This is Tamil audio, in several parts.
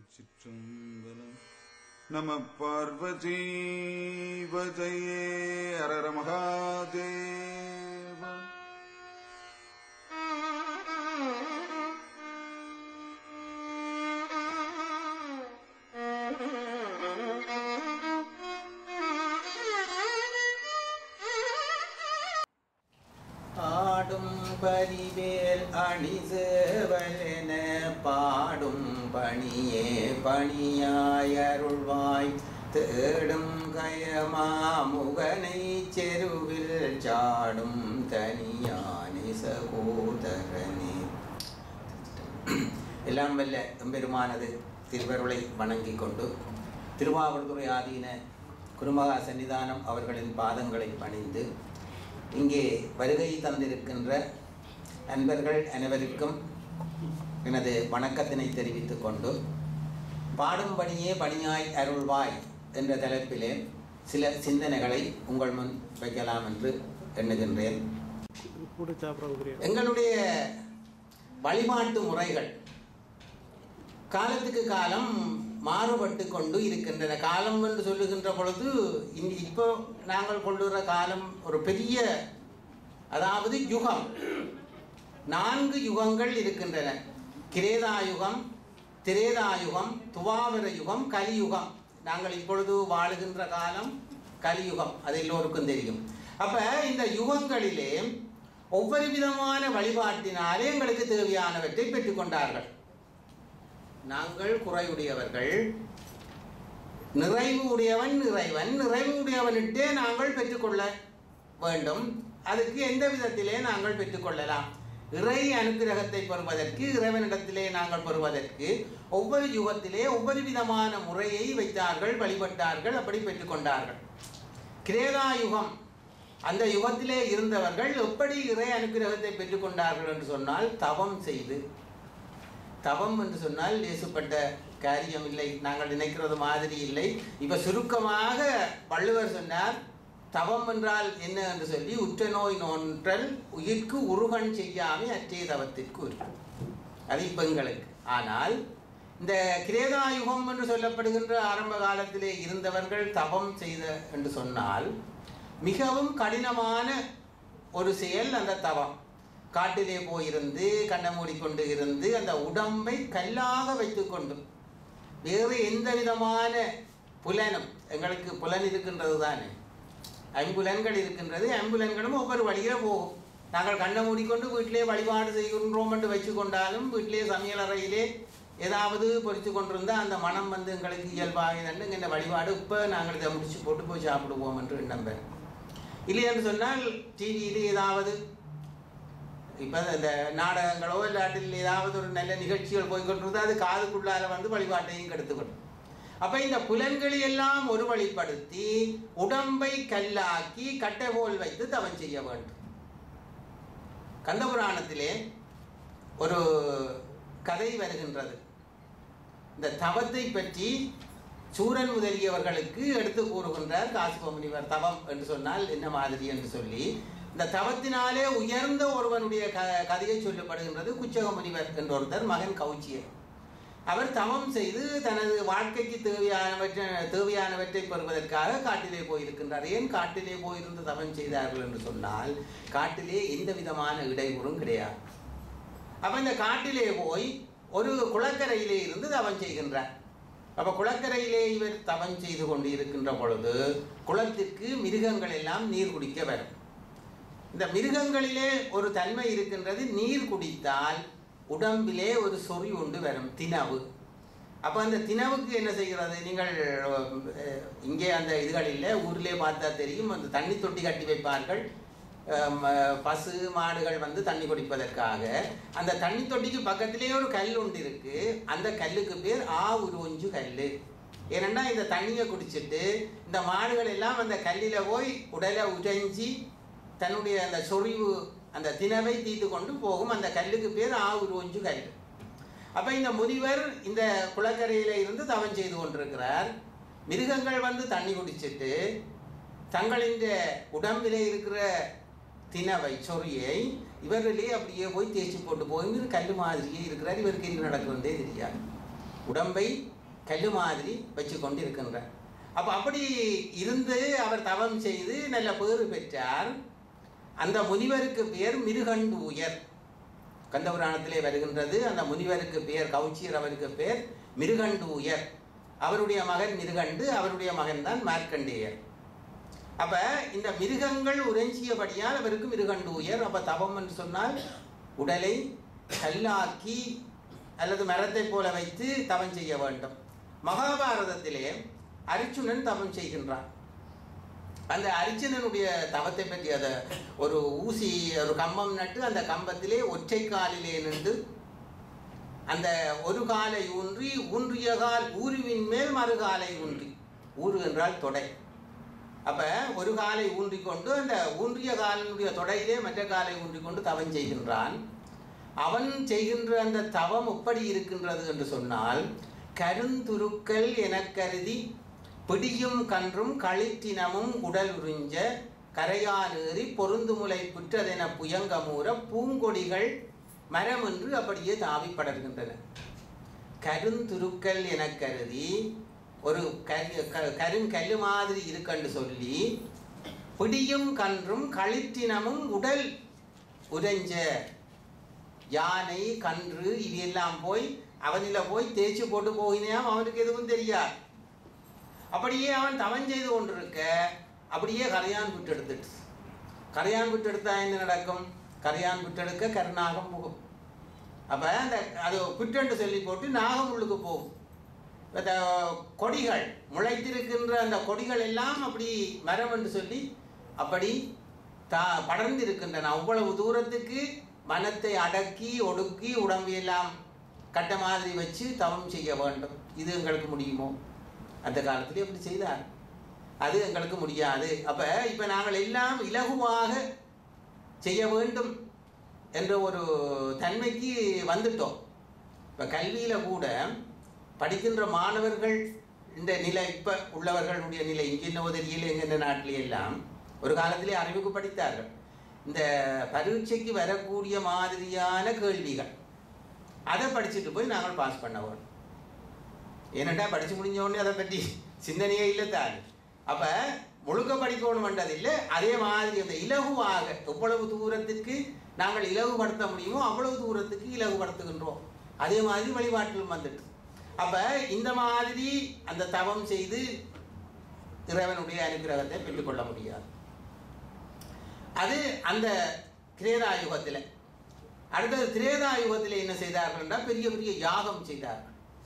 திருச்சிற்றம்பலம் நம பார்வதி பஜயே அரர மகாதேவ ஆடும் பரிவேல் அணிசேவலென பாடும் பணியே பணியாய் அருள்வாய் தேடும் கயமா முகனை செருவில் சாடும் தனியானி சகோதரனே எல்லாம் வல்ல எம்பெருமானது திருவருளை வணங்கிக் கொண்டு திருவாவூர்துறை ஆதீன குருமகா சன்னிதானம் அவர்களின் பாதங்களை பணிந்து இங்கே வருகை தந்திருக்கின்ற நண்பர்கள் அனைவருக்கும் எனது வணக்கத்தினை தெரிவித்துக் கொண்டு பாடும் பணியே பணியாய் அருள்வாய் என்ற தலைப்பிலே சில சிந்தனைகளை உங்கள் முன் வைக்கலாம் என்று எண்ணுகின்றேன் கூட சாப்பிட எங்களுடைய வழிபாட்டு முறைகள் காலத்துக்கு காலம் மாறுபட்டு கொண்டு இருக்கின்றன காலம் என்று சொல்லுகின்ற பொழுது இன் இப்போ நாங்கள் கொள்ளுகிற காலம் ஒரு பெரிய அதாவது யுகம் நான்கு யுகங்கள் இருக்கின்றன கிரேதாயுகம் திரேதாயுகம் துவாவர யுகம் கலியுகம் நாங்கள் இப்பொழுது வாழுகின்ற காலம் கலியுகம் அது எல்லோருக்கும் தெரியும் அப்ப இந்த யுகங்களிலே ஒவ்வொரு விதமான வழிபாட்டினாலே எங்களுக்கு தேவையானவற்றை பெற்றுக்கொண்டார்கள் நாங்கள் குறையுடையவர்கள் நிறைவு உடையவன் இறைவன் நிறைவு உடையவனிட்டே நாங்கள் பெற்றுக்கொள்ள வேண்டும் அதுக்கு எந்த விதத்திலே நாங்கள் பெற்றுக்கொள்ளலாம் இறை அனுக்கிரகத்தை பெறுவதற்கு இறைவனிடத்திலே நாங்கள் பெறுவதற்கு ஒவ்வொரு யுகத்திலே ஒவ்வொரு விதமான முறையை வைத்தார்கள் வழிபட்டார்கள் அப்படி பெற்றுக்கொண்டார்கள் கிரேதா யுகம் அந்த யுகத்திலே இருந்தவர்கள் எப்படி இறை அனுக்கிரகத்தை பெற்றுக்கொண்டார்கள் என்று சொன்னால் தவம் செய்து தவம் என்று சொன்னால் லேசுப்பட்ட காரியம் இல்லை நாங்கள் நினைக்கிறது மாதிரி இல்லை இப்ப சுருக்கமாக வள்ளுவர் சொன்னார் தவம் என்றால் என்ன என்று சொல்லி உற்ற நோய் நோன்றல் உயிர்க்கு உருகன் செய்யாமை அற்றே தவத்திற்கு உரு அது இப்ப எங்களுக்கு ஆனால் இந்த கிரேதாயுகம் என்று சொல்லப்படுகின்ற ஆரம்ப காலத்திலே இருந்தவர்கள் தவம் செய்த என்று சொன்னால் மிகவும் கடினமான ஒரு செயல் அந்த தவம் காட்டிலே போயிருந்து கண்ணை மூடிக்கொண்டு இருந்து அந்த உடம்பை கல்லாக வைத்துக்கொண்டு வேறு எந்த விதமான புலனும் எங்களுக்கு புலன் இருக்கின்றது தானே ஐம்புலன்கள் இருக்கின்றது ஐம்புலன்களும் ஒவ்வொரு வழியில போகும் நாங்கள் கண்ணை மூடிக்கொண்டு வீட்டிலே வழிபாடு செய்கின்றோம் என்று வச்சு கொண்டாலும் வீட்டிலே சமையல் அறையிலே ஏதாவது பொறித்து கொண்டிருந்தா அந்த மனம் வந்து எங்களுக்கு இயல்பாக தண்டு இந்த வழிபாடு இப்போ நாங்கள் இதை முடிச்சு போட்டு போய் சாப்பிடுவோம் என்று நம்புறேன் இல்லை என்று சொன்னால் டிவியில் ஏதாவது இப்போ இந்த நாடகங்களோ இல்லாட்டில் ஏதாவது ஒரு நல்ல நிகழ்ச்சிகள் போய்கொண்டிருந்தா அது காதுக்குள்ளால வந்து வழிபாட்டையும் கெடுத்துக்கணும் அப்ப இந்த புலன்களை எல்லாம் ஒரு வழிப்படுத்தி உடம்பை கல்லாக்கி கட்டை போல் வைத்து தவம் செய்ய வேண்டும் கந்தபுராணத்திலே ஒரு கதை வருகின்றது இந்த தவத்தை பற்றி சூரன் முதலியவர்களுக்கு எடுத்து கூறுகின்றார் காசிப முனிவர் தவம் என்று சொன்னால் என்ன மாதிரி என்று சொல்லி இந்த தவத்தினாலே உயர்ந்த ஒருவனுடைய க கதையை சொல்லப்படுகின்றது குச்சக முனிவர் என்ற ஒருத்தர் மகன் கௌச்சியர் அவர் தவம் செய்து தனது வாழ்க்கைக்கு தேவையானவற்றை தேவையானவற்றை பெறுவதற்காக காட்டிலே போயிருக்கின்றார் ஏன் காட்டிலே போயிருந்து தவம் செய்தார்கள் என்று சொன்னால் காட்டிலே எந்த விதமான இடையூறும் கிடையாது அப்ப இந்த காட்டிலே போய் ஒரு குளக்கரையிலே இருந்து தவம் செய்கின்றார் அப்ப குளக்கரையிலே இவர் தவம் செய்து கொண்டு இருக்கின்ற பொழுது குளத்திற்கு மிருகங்கள் எல்லாம் நீர் குடிக்க வரும் இந்த மிருகங்களிலே ஒரு தன்மை இருக்கின்றது நீர் குடித்தால் உடம்பிலே ஒரு சொறி உண்டு வரும் தினவு அப்போ அந்த தினவுக்கு என்ன செய்கிறது நீங்கள் அஹ், இங்கே அந்த இதுகளில் ஊரிலே பார்த்தா தெரியும் அந்த தண்ணி தொட்டி கட்டி வைப்பார்கள் அஹ், ம- பசு மாடுகள் வந்து தண்ணி குடிப்பதற்காக அந்த தண்ணி தொட்டிக்கு பக்கத்திலே ஒரு கல் உண்டு இருக்கு அந்த கல்லுக்கு பேர் ஆ உருவஞ்சு கல் ஏனென்னா இந்த தண்ணியை குடிச்சிட்டு இந்த மாடுகள் எல்லாம் அந்த கல்லில் போய் உடலை உடைஞ்சி தன்னுடைய அந்த சொறிவு அந்த தினவை தீர்த்து கொண்டு போகும் அந்த கல்லுக்கு பேர் ஆவுருவஞ்சு கல் அப்ப இந்த முனிவர் இந்த குளக்கரையில இருந்து தவம் செய்து கொண்டிருக்கிறார் மிருகங்கள் வந்து தண்ணி குடிச்சிட்டு தங்களின் உடம்பிலே இருக்கிற தினவை சொறியை இவர்களே அப்படியே போய் தேய்ச்சி போட்டு போய் கல் மாதிரியே இருக்கிறார் இவருக்கு என்ன நடக்கிறதே தெரியாது உடம்பை கல்லு மாதிரி வச்சு கொண்டு இருக்கின்றார் அப்போ அப்படி இருந்து அவர் தவம் செய்து நல்ல பேறு பெற்றார் அந்த முனிவருக்கு பெயர் மிருகண்டூயர் கந்தபுராணத்திலே வருகின்றது அந்த முனிவருக்கு பெயர் கௌச்சியர் அவருக்கு பெயர் மிருகண்டூயர் அவருடைய மகன் மிருகண்டு அவருடைய மகன் தான் மார்க்கண்டேயர் அப்ப இந்த மிருகங்கள் உறைஞ்சியபடியால் அவருக்கு மிருகண்டூயர் அப்ப தவம் என்று சொன்னால் உடலை கல்லாக்கி அல்லது மரத்தை போல வைத்து தவம் செய்ய வேண்டும் மகாபாரதத்திலே அர்ஜுனன் தவம் செய்கின்றான் அந்த அர்ஜுனனுடைய தவத்தை பற்றி அத ஒரு ஊசி ஒரு கம்பம் நட்டு அந்த கம்பத்திலே ஒற்றை காலிலே நின்று அந்த ஒரு காலை ஊன்றி ஊன்றிய கால் ஊருவின் மேல் மறு காலை ஊன்றி ஊரு என்றால் தொடை அப்ப ஒரு காலை ஊன்றிக்கொண்டு அந்த ஊன்றிய காலினுடைய தொடையிலே மற்ற காலை ஊன்றிக்கொண்டு தவம் செய்கின்றான் அவன் செய்கின்ற அந்த தவம் எப்படி இருக்கின்றது என்று சொன்னால் கருந்துருக்கள் எனக் கருதி பிடியும் கன்றும் களிற்றினமும் உடல் உறிஞ்ச கரையானேறி பொருந்துமுலை புற்றதென புயங்கமூற பூங்கொடிகள் மரம் என்று அப்படியே தாவி படர்கின்றன கருந்துருக்கள் எனக் கருதி ஒரு கரு க- கருங்கல்லு மாதிரி இருக்கன்னு சொல்லி பிடியும் கன்றும் களிற்றினமும் உடல் உறைஞ்ச யானை கன்று இது எல்லாம் போய் அவனில போய் தேய்ச்சி போட்டு போகினாம் அவனுக்கு எதுவும் தெரியாது அப்படியே அவன் தவம் செய்து கொண்டிருக்க அப்படியே கரையான் விட்டு எடுத்துட்டு கரையான் விட்டு எடுத்தா என்ன நடக்கும் கரையான் விட்டு எடுக்க கருநாகம் போகும் அப்ப அந்த அது பிட்டென்று சொல்லி போட்டு நாகம் உள்ளுக்கு போகும் இந்த கொடிகள் முளைத்திருக்கின்ற அந்த கொடிகள் எல்லாம் அப்படி மரம் என்று சொல்லி அப்படி தா படர்ந்து இருக்கின்றன அவ்வளவு தூரத்துக்கு மனத்தை அடக்கி ஒடுக்கி உடம்பு எல்லாம் கட்ட மாதிரி வச்சு தவம் செய்ய வேண்டும் இது எங்களுக்கு முடியுமோ அந்த காலத்திலே அப்படி செய்தார் அது எங்களுக்கு முடியாது அப்ப இப்ப நாங்கள் எல்லாம் இலகுவாக செய்ய வேண்டும் என்ற ஒரு தன்மைக்கு வந்துட்டோம் இப்ப கல்வியில கூட படிக்கின்ற மாணவர்கள் இந்த நிலை இப்ப உள்ளவர்களுடைய நிலை இங்கே என்ன தெரியல எங்க நாட்டிலே எல்லாம் ஒரு காலத்திலே அறிவுக்கு படித்தார்கள் இந்த பரீட்சைக்கு வரக்கூடிய மாதிரியான கேள்விகள் அதை படிச்சுட்டு போய் நாங்கள் பாஸ் பண்ண வேணும் ஏனண்டா படிச்சு முடிஞ்ச உடனே அதை பற்றி சிந்தனையே இல்லை தான் அப்ப முழுக்க படிக்கணும் இல்லை அதே மாதிரி அந்த இலகுவாக எவ்வளவு தூரத்துக்கு நாங்கள் இலகுபடுத்த முடியுமோ அவ்வளவு தூரத்துக்கு இலகுபடுத்துகின்றோம் அதே மாதிரி வழிபாட்டிலும் வந்துட்டு அப்ப இந்த மாதிரி அந்த தவம் செய்து இறைவனுடைய அனுகிரகத்தை பெற்றுக்கொள்ள முடியாது அது அந்த திரேதா யுகத்தில் அடுத்தது திரேதா யுகத்தில் என்ன செய்தார்கள் என்றால் பெரிய பெரிய யாகம் செய்தார்கள்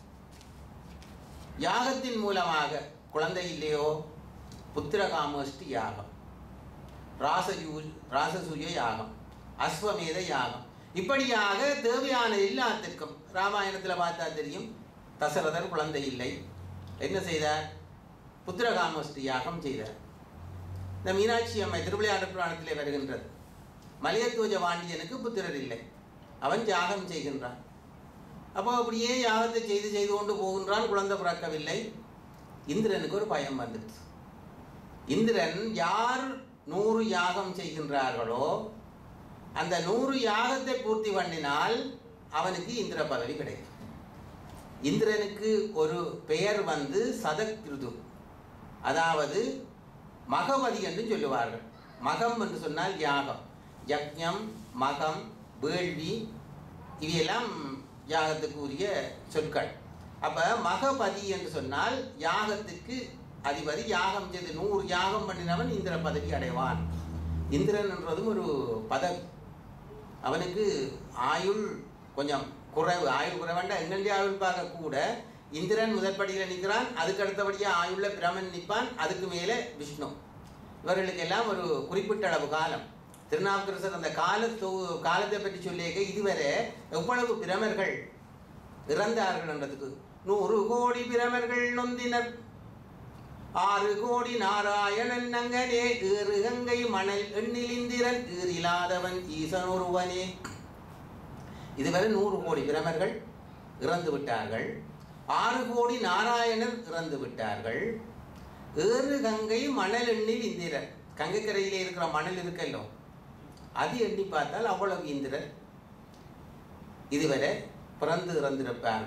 யாகத்தின் மூலமாக குழந்தை இல்லையோ புத்திரகாமஷ்டி யாகம் ராசயூ ராசசூய யாகம் அஸ்வமேத யாகம் இப்படியாக தேவையான எல்லாத்திற்கும் ராமாயணத்தில் பார்த்தா தெரியும் தசரதர் குழந்தை இல்லை என்ன செய்தார் புத்திரகாமஷ்டி யாகம் செய்தார் இந்த மீனாட்சி அம்மை திருவிளையாட்டு புராணத்திலே வருகின்றது மலையத்துவஜ வாண்டியனுக்கு புத்திரர் இல்லை அவன் யாகம் செய்கின்றான் அப்போ அப்படியே யாகத்தை செய்து செய்து கொண்டு போகின்றான் குழந்தை பிறக்கவில்லை இந்திரனுக்கு ஒரு பயம் வந்துடுச்சு இந்திரன் யார் நூறு யாகம் செய்கின்றார்களோ அந்த நூறு யாகத்தை பூர்த்தி பண்ணினால் அவனுக்கு இந்திர பதவி கிடைக்கும் இந்திரனுக்கு ஒரு பெயர் வந்து சதக்ருது அதாவது மகவதி என்று சொல்லுவார்கள் மகம் என்று சொன்னால் யாகம் யக்ஞம் மகம் வேள்வி இவையெல்லாம் யாகத்துக்கு உரிய சொற்கள் அப்ப மகபதி என்று சொன்னால் யாகத்துக்கு அதிபதி யாகம் செய்து நூறு யாகம் பண்ணினவன் இந்திர பதவி அடைவான் இந்திரன் என்றதும் ஒரு பதவி அவனுக்கு ஆயுள் கொஞ்சம் குறைவு ஆயுள் குறைவாண்டா எங்களுடைய ஆயுள் பார்க்க கூட இந்திரன் முதற்படியில் நிற்கிறான் அதுக்கு அடுத்தபடியாக ஆயுள்ள பிரமன் நிற்பான் அதுக்கு மேலே விஷ்ணு இவர்களுக்கு எல்லாம் ஒரு குறிப்பிட்ட அளவு காலம் திருநாவுக்கரசர் அந்த காலத்து காலத்தை பற்றி சொல்லியிருக்க இதுவரை எவ்வளவு பிரமர்கள் இறந்தார்கள் என்றதுக்கு நூறு கோடி பிரமர்கள் நொந்தினர் ஆறு கோடி நாராயணன் நங்கனே ஏறு கங்கை மணல் எண்ணிலிந்திரன் ஈரில்லாதவன் ஈசன் ஒருவனே இதுவரை நூறு கோடி பிரமர்கள் இறந்து விட்டார்கள் ஆறு கோடி நாராயணர் இறந்து விட்டார்கள் ஏறு கங்கை மணல் எண்ணில் இந்திரன் கங்கைக்கரையிலே இருக்கிற மணல் இருக்கல்லோ அது எண்ணி பார்த்தால் அவ்வளவு இந்திரன் இதுவரை பிறந்து இறந்திருப்பார்கள்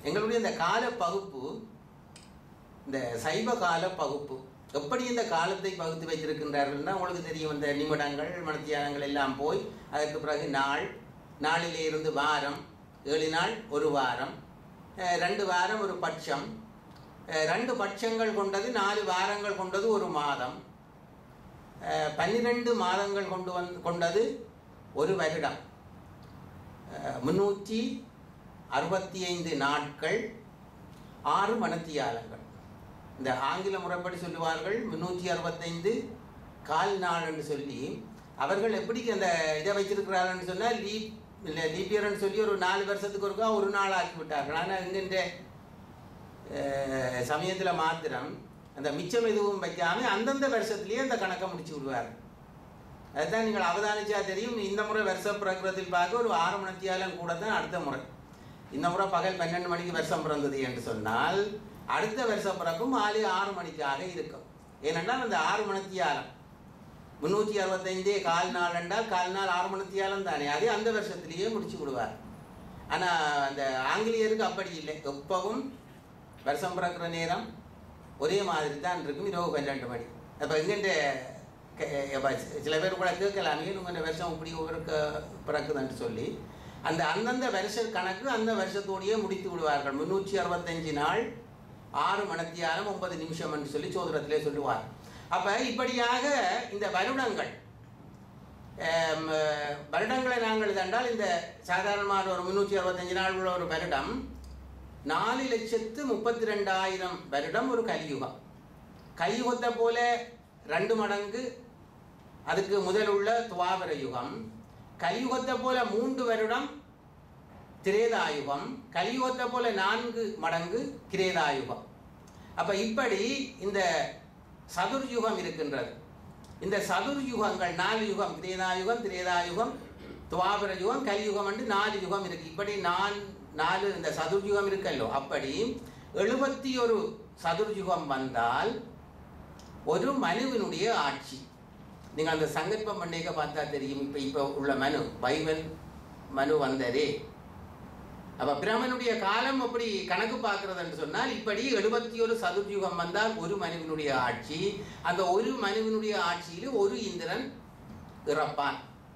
எங்களுடைய இந்த கால பகுப்பு இந்த சைவ கால பகுப்பு எப்படி இந்த காலத்தை பகுத்து வைத்திருக்கின்றார்கள்னா உங்களுக்கு தெரியும் இந்த நிமிடங்கள் மணித்தியானங்கள் எல்லாம் போய் அதற்கு பிறகு நாள் நாளிலே இருந்து வாரம் ஏழு நாள் ஒரு வாரம் அஹ் ரெண்டு வாரம் ஒரு பட்சம் அஹ் ரெண்டு பட்சங்கள் கொண்டது நாலு வாரங்கள் கொண்டது ஒரு மாதம் அஹ் பன்னிரண்டு மாதங்கள் கொண்டு வந்து கொண்டது ஒரு வருடம் அஹ் முன்னூற்றி அறுபத்தி ஐந்து நாட்கள் ஆறு மணத்தியாலங்கள் இந்த ஆங்கில முறைப்படி சொல்லுவார்கள் முன்னூற்றி அறுபத்தைந்து கால் நாள் என்று சொல்லி அவர்கள் எப்படி அந்த இதை வச்சிருக்கிறார்கள்னு சொன்னால் லீப் இல்லை லீப்பியர்னு சொல்லி ஒரு நாலு வருஷத்துக்கு ஒருக்கா ஒரு நாள் ஆக்கி விட்டார்கள் ஆனால் இங்கின்ற சமயத்தில் மாத்திரம் அந்த மிச்சம் எதுவும் வைக்காம அந்தந்த வருஷத்துலேயே அந்த கணக்கை முடிச்சு விடுவார் அதுதான் நீங்கள் அவதானிச்சா தெரியும் இந்த முறை வருஷ பிறக்கிறதில் பார்க்க ஒரு ஆறு மணித்தியாலம் கூட தான் அடுத்த முறை இந்த முறை பகல் பன்னெண்டு மணிக்கு வருஷம் பிறந்தது என்று சொன்னால் அடுத்த வருஷம் பிறக்கும் மாலை ஆறு மணிக்காக இருக்கும் ஏனென்றால் அந்த ஆறு மணித்தியாலம் முன்னூற்றி அறுபத்தைந்தே கால் நாள் என்றால் கால் நாள் ஆறு மணித்தியாலம் தானே அதே அந்த வருஷத்திலேயே முடிச்சு விடுவார் ஆனால் அந்த ஆங்கிலேயருக்கு அப்படி இல்லை எப்பவும் வருஷம் பிறக்கிற நேரம் ஒரே மாதிரி தான் இருக்கும் இரவு பன்னெண்டு மணி அப்போ எங்கெண்ட சில பேர் கூட கேட்கலாமே உங்கள் வருஷம் இப்படி ஒவ்வொரு பிறக்குதுன்னு சொல்லி அந்த அந்தந்த வருஷ கணக்கு அந்த வருஷத்தோடையே முடித்து விடுவார்கள் முன்னூற்றி அறுபத்தஞ்சு நாள் ஆறு மணத்தியாலம் ஒன்பது நிமிஷம் என்று சொல்லி சோதரத்திலே சொல்லுவார் அப்ப இப்படியாக இந்த வருடங்கள் ஆம், வருடங்களை நாங்கள் கண்டால் இந்த சாதாரணமான ஒரு முன்னூற்றி அறுபத்தஞ்சு நாள் உள்ள ஒரு வருடம் நாலு லட்சத்து முப்பத்தி ரெண்டாயிரம் வருடம் ஒரு கலியுகம் கலியுகத்தை போல ரெண்டு மடங்கு அதுக்கு முதல் உள்ள துவாபர யுகம் கலியுகத்தை போல மூன்று வருடம் திரேதாயுகம் கலியுகத்தை போல நான்கு மடங்கு கிரேதாயுகம் அப்ப இப்படி இந்த சதுர்யுகம் இருக்கின்றது இந்த சதுர்யுகங்கள் நாலு யுகம் திரேதாயுகம் திரேதாயுகம் துவாபர யுகம் கலியுகம் என்று நாலு யுகம் இருக்கு இப்படி நான் நாலு இந்த சதுர்யுகம் இருக்கல்லோ அப்படி எழுபத்தி ஒரு சதுர்யுகம் வந்தால் ஒரு மனுவினுடைய ஆட்சி நீங்கள் அந்த சங்கல்பம் பண்ணிக்க பார்த்தா தெரியும் இப்போ இப்போ உள்ள மனு பைபிள் மனு வந்ததே அப்ப பிரமனுடைய காலம் அப்படி கணக்கு பார்க்கறதுன்னு சொன்னால் இப்படி எழுபத்தி ஒரு சதுர்யுகம் வந்தால் ஒரு மனுவினுடைய ஆட்சி அந்த ஒரு மனுவினுடைய ஆட்சியில் ஒரு இந்திரன் இறப்பான்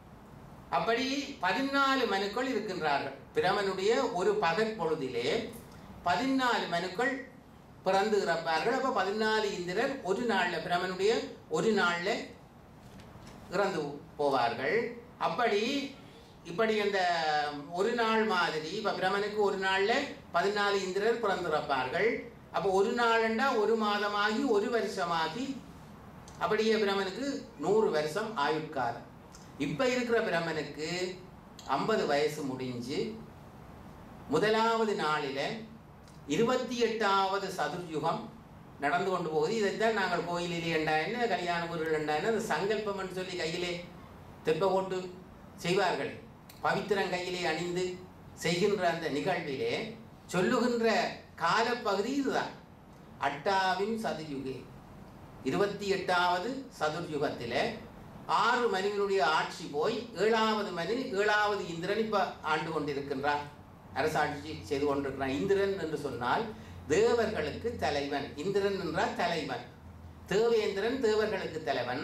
அப்படி பதினாலு மனுக்கள் இருக்கின்றார்கள் பிரமனுடைய ஒரு பகற் பொழுதிலே பதினாலு மனுக்கள் பிறந்து இறப்பார்கள் அப்ப பதினாலு இந்திரன் ஒரு நாள்ல பிரமனுடைய ஒரு நாள்ல இறந்து போவார்கள் அப்படி இப்படி அந்த ஒரு நாள் மாதிரி இப்போ பிரமனுக்கு ஒரு நாளில் பதினாலு இந்திரர் பிறந்திருப்பார்கள் அப்போ ஒரு நாளண்டா ஒரு மாதமாகி ஒரு வருஷமாகி அப்படியே பிரமனுக்கு நூறு வருஷம் ஆயுட்காலம் இப்போ இருக்கிற பிரமனுக்கு ஐம்பது வயசு முடிஞ்சு முதலாவது நாளில் இருபத்தி எட்டாவது சதுர்யுகம் நடந்து கொண்டு போகுது இதைத்தான் நாங்கள் கோயிலிலே என்ன கல்யாண பொருள் என்ன அந்த சங்கல்பம்னு சொல்லி கையிலே தெப்ப போட்டு செய்வார்கள் பவித்திரம் கையிலே அணிந்து செய்கின்ற அந்த நிகழ்விலே சொல்லுகின்ற காலப்பகுதி இதுதான் அட்டாவின் சதுர்யுகே இருபத்தி எட்டாவது சதுர்யுகத்தில் ஆறு மனிதனுடைய ஆட்சி போய் ஏழாவது மனு ஏழாவது இந்திரன் இப்ப ஆண்டு கொண்டிருக்கின்றார் அரசாட்சி செய்து கொண்டிருக்கிறான் இந்திரன் என்று சொன்னால் தேவர்களுக்கு தலைவன் இந்திரன் என்றால் தலைவன் தேவேந்திரன் தேவர்களுக்கு தலைவன்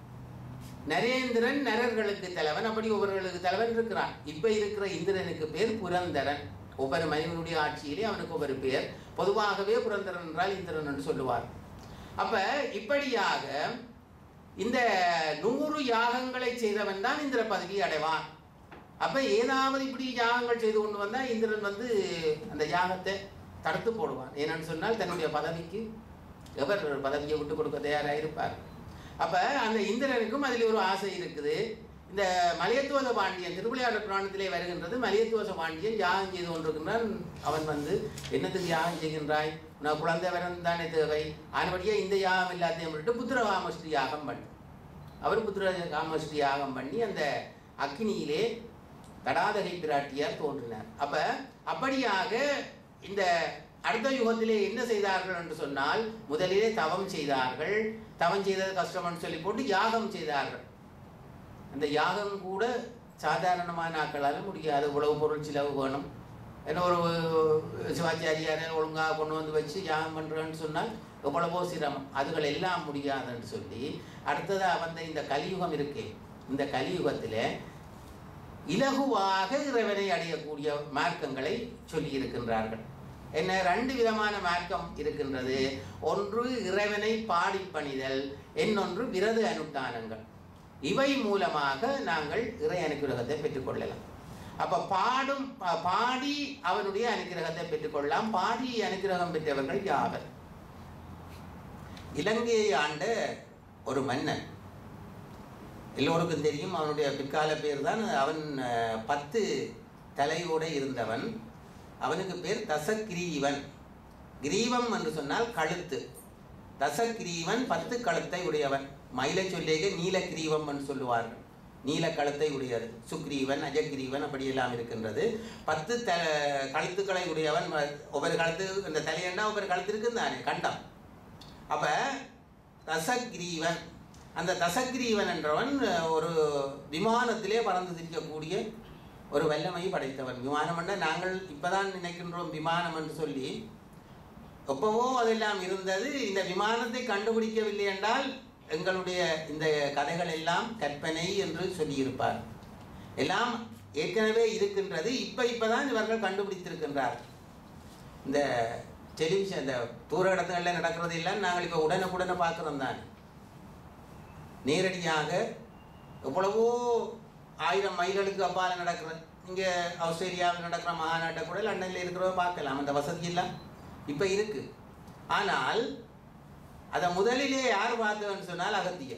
நரேந்திரன் நரர்களுக்கு தலைவன் அப்படி ஒவ்வொருவர்களுக்கு தலைவன் இருக்கிறான் இப்ப இருக்கிற இந்திரனுக்கு பேர் புரந்தரன் ஒவ்வொரு மனிதனுடைய ஆட்சியிலே அவனுக்கு ஒவ்வொரு பேர் பொதுவாகவே புரந்தரன் என்றால் இந்திரன் என்று சொல்லுவார் அப்ப இப்படியாக இந்த நூறு யாகங்களை செய்தவன் தான் இந்திர பதவி அடைவான் அப்ப ஏதாவது இப்படி யாகங்கள் செய்து கொண்டு வந்தா இந்திரன் வந்து அந்த யாகத்தை தடுத்து போடுவான் ஏன்னு சொன்னால் தன்னுடைய பதவிக்கு எவர் பதவியை விட்டு கொடுக்க தயாராக இருப்பார் அப்ப அந்த இந்திரனுக்கும் அதில் ஒரு ஆசை இருக்குது இந்த மலையத்துவச பாண்டியன் திருவிளையாடல் புராணத்திலே வருகின்றது மலையத்துவச பாண்டியன் யாகம் செய்து கொண்டிருக்கின்றான் அவன் வந்து என்னத்துக்கு யாகம் செய்கின்றாய் உனக்கு குழந்தை வரம் தானே தேவை ஆனபடியே இந்த யாகம் எல்லாத்தையும் விட்டு புத்திர காமஸ்ரீ யாகம் பண்ணு அவர் புத்திர காமஸ்ரீ யாகம் பண்ணி அந்த அக்னியிலே தடாதகை பிராட்டியார் தோன்றினார் அப்ப அப்படியாக இந்த அடுத்த யுகத்திலே என்ன செய்தார்கள் என்று சொன்னால் முதலிலே தவம் செய்தார்கள் தவம் செய்தது கஷ்டம்னு சொல்லி போட்டு யாகம் செய்தார்கள் அந்த யாகம் கூட சாதாரணமான ஆக்களால் முடியாது உழவு பொருள் செலவு வேணும் என்ன ஒரு சிவாச்சாரியாரை ஒழுங்காக கொண்டு வந்து வச்சு யாகம் பண்ணுறேன்னு சொன்னால் எவ்வளவோ சிரமம் அதுகள் எல்லாம் முடியாதுன்னு சொல்லி அடுத்ததாக வந்த இந்த கலியுகம் இருக்கே இந்த கலியுகத்தில் இலகுவாக இறைவனை அடையக்கூடிய மார்க்கங்களை சொல்லி இருக்கின்றார்கள் என்ன ரெண்டு விதமான மார்க்கம் இருக்கின்றது ஒன்று இறைவனை பாடி பணிதல் இன்னொன்று விரது அனுஷ்டானங்கள் இவை மூலமாக நாங்கள் இறை அனுக்கிரகத்தை பெற்றுக்கொள்ளலாம் அப்ப பாடும் பா- பாடி அவனுடைய அனுக்கிரகத்தை பெற்றுக்கொள்ளலாம் பாடி அனுக்கிரகம் பெற்றவர்கள் யாவர் இலங்கையை ஆண்ட ஒரு மன்னன் எல்லோருக்கும் தெரியும் அவனுடைய பிற்கால பேர் தான் அவன் அஹ், பத்து தலையோடு இருந்தவன் அவனுக்கு பேர் தசகிரீவன் கிரீவம் என்று சொன்னால் கழுத்து தசகிரீவன் பத்து கழுத்தை உடையவன் மயிலை சொல்லிய நீல கிரீவம் என்று சொல்லுவார்கள் நீல கழுத்தை உடையது சுக்ரீவன் அஜகிரீவன் அப்படியெல்லாம் இருக்கின்றது பத்து த கழுத்துக்களை உடையவன் ஒவ்வொரு கழுத்து இந்த தலையண்டா ஒவ்வொரு கழுத்து இருக்குன்னு தானே கண்டம் அப்ப தசகிரீவன் அந்த தசகிரீவன் என்றவன் அஹ், ஒரு விமானத்திலே பறந்து திரிக்கக்கூடிய ஒரு வல்லமை படைத்தவன் விமானம் என்ற நாங்கள் இப்பதான் நினைக்கின்றோம் விமானம் என்று சொல்லி எப்பவோ அதெல்லாம் இருந்தது இந்த விமானத்தை கண்டுபிடிக்கவில்லை என்றால் எங்களுடைய இந்த கதைகள் எல்லாம் கற்பனை என்று சொல்லியிருப்பார் எல்லாம் ஏற்கனவே இருக்கின்றது இப்ப இப்பதான் இவர்கள் கண்டுபிடித்திருக்கின்றார் இந்த டெலிவிஷன் இந்த தூர இடத்துகளில் நடக்கிறது எல்லாம் நாங்கள் இப்போ உடனுக்குடனே பார்க்குறோம் தான் நேரடியாக எவ்வளவோ ஆயிரம் மைல்களுக்கு அப்பால் நடக்கிறது இங்கே ஆஸ்திரேலியாவில் நடக்கிற மகாநாட்டை கூட லண்டனில் இருக்கிறவ பார்க்கலாம் அந்த வசதி எல்லாம் இப்போ இருக்கு ஆனால் அதை முதலிலே யார் பார்த்தவன்னு சொன்னால் அகத்தியர்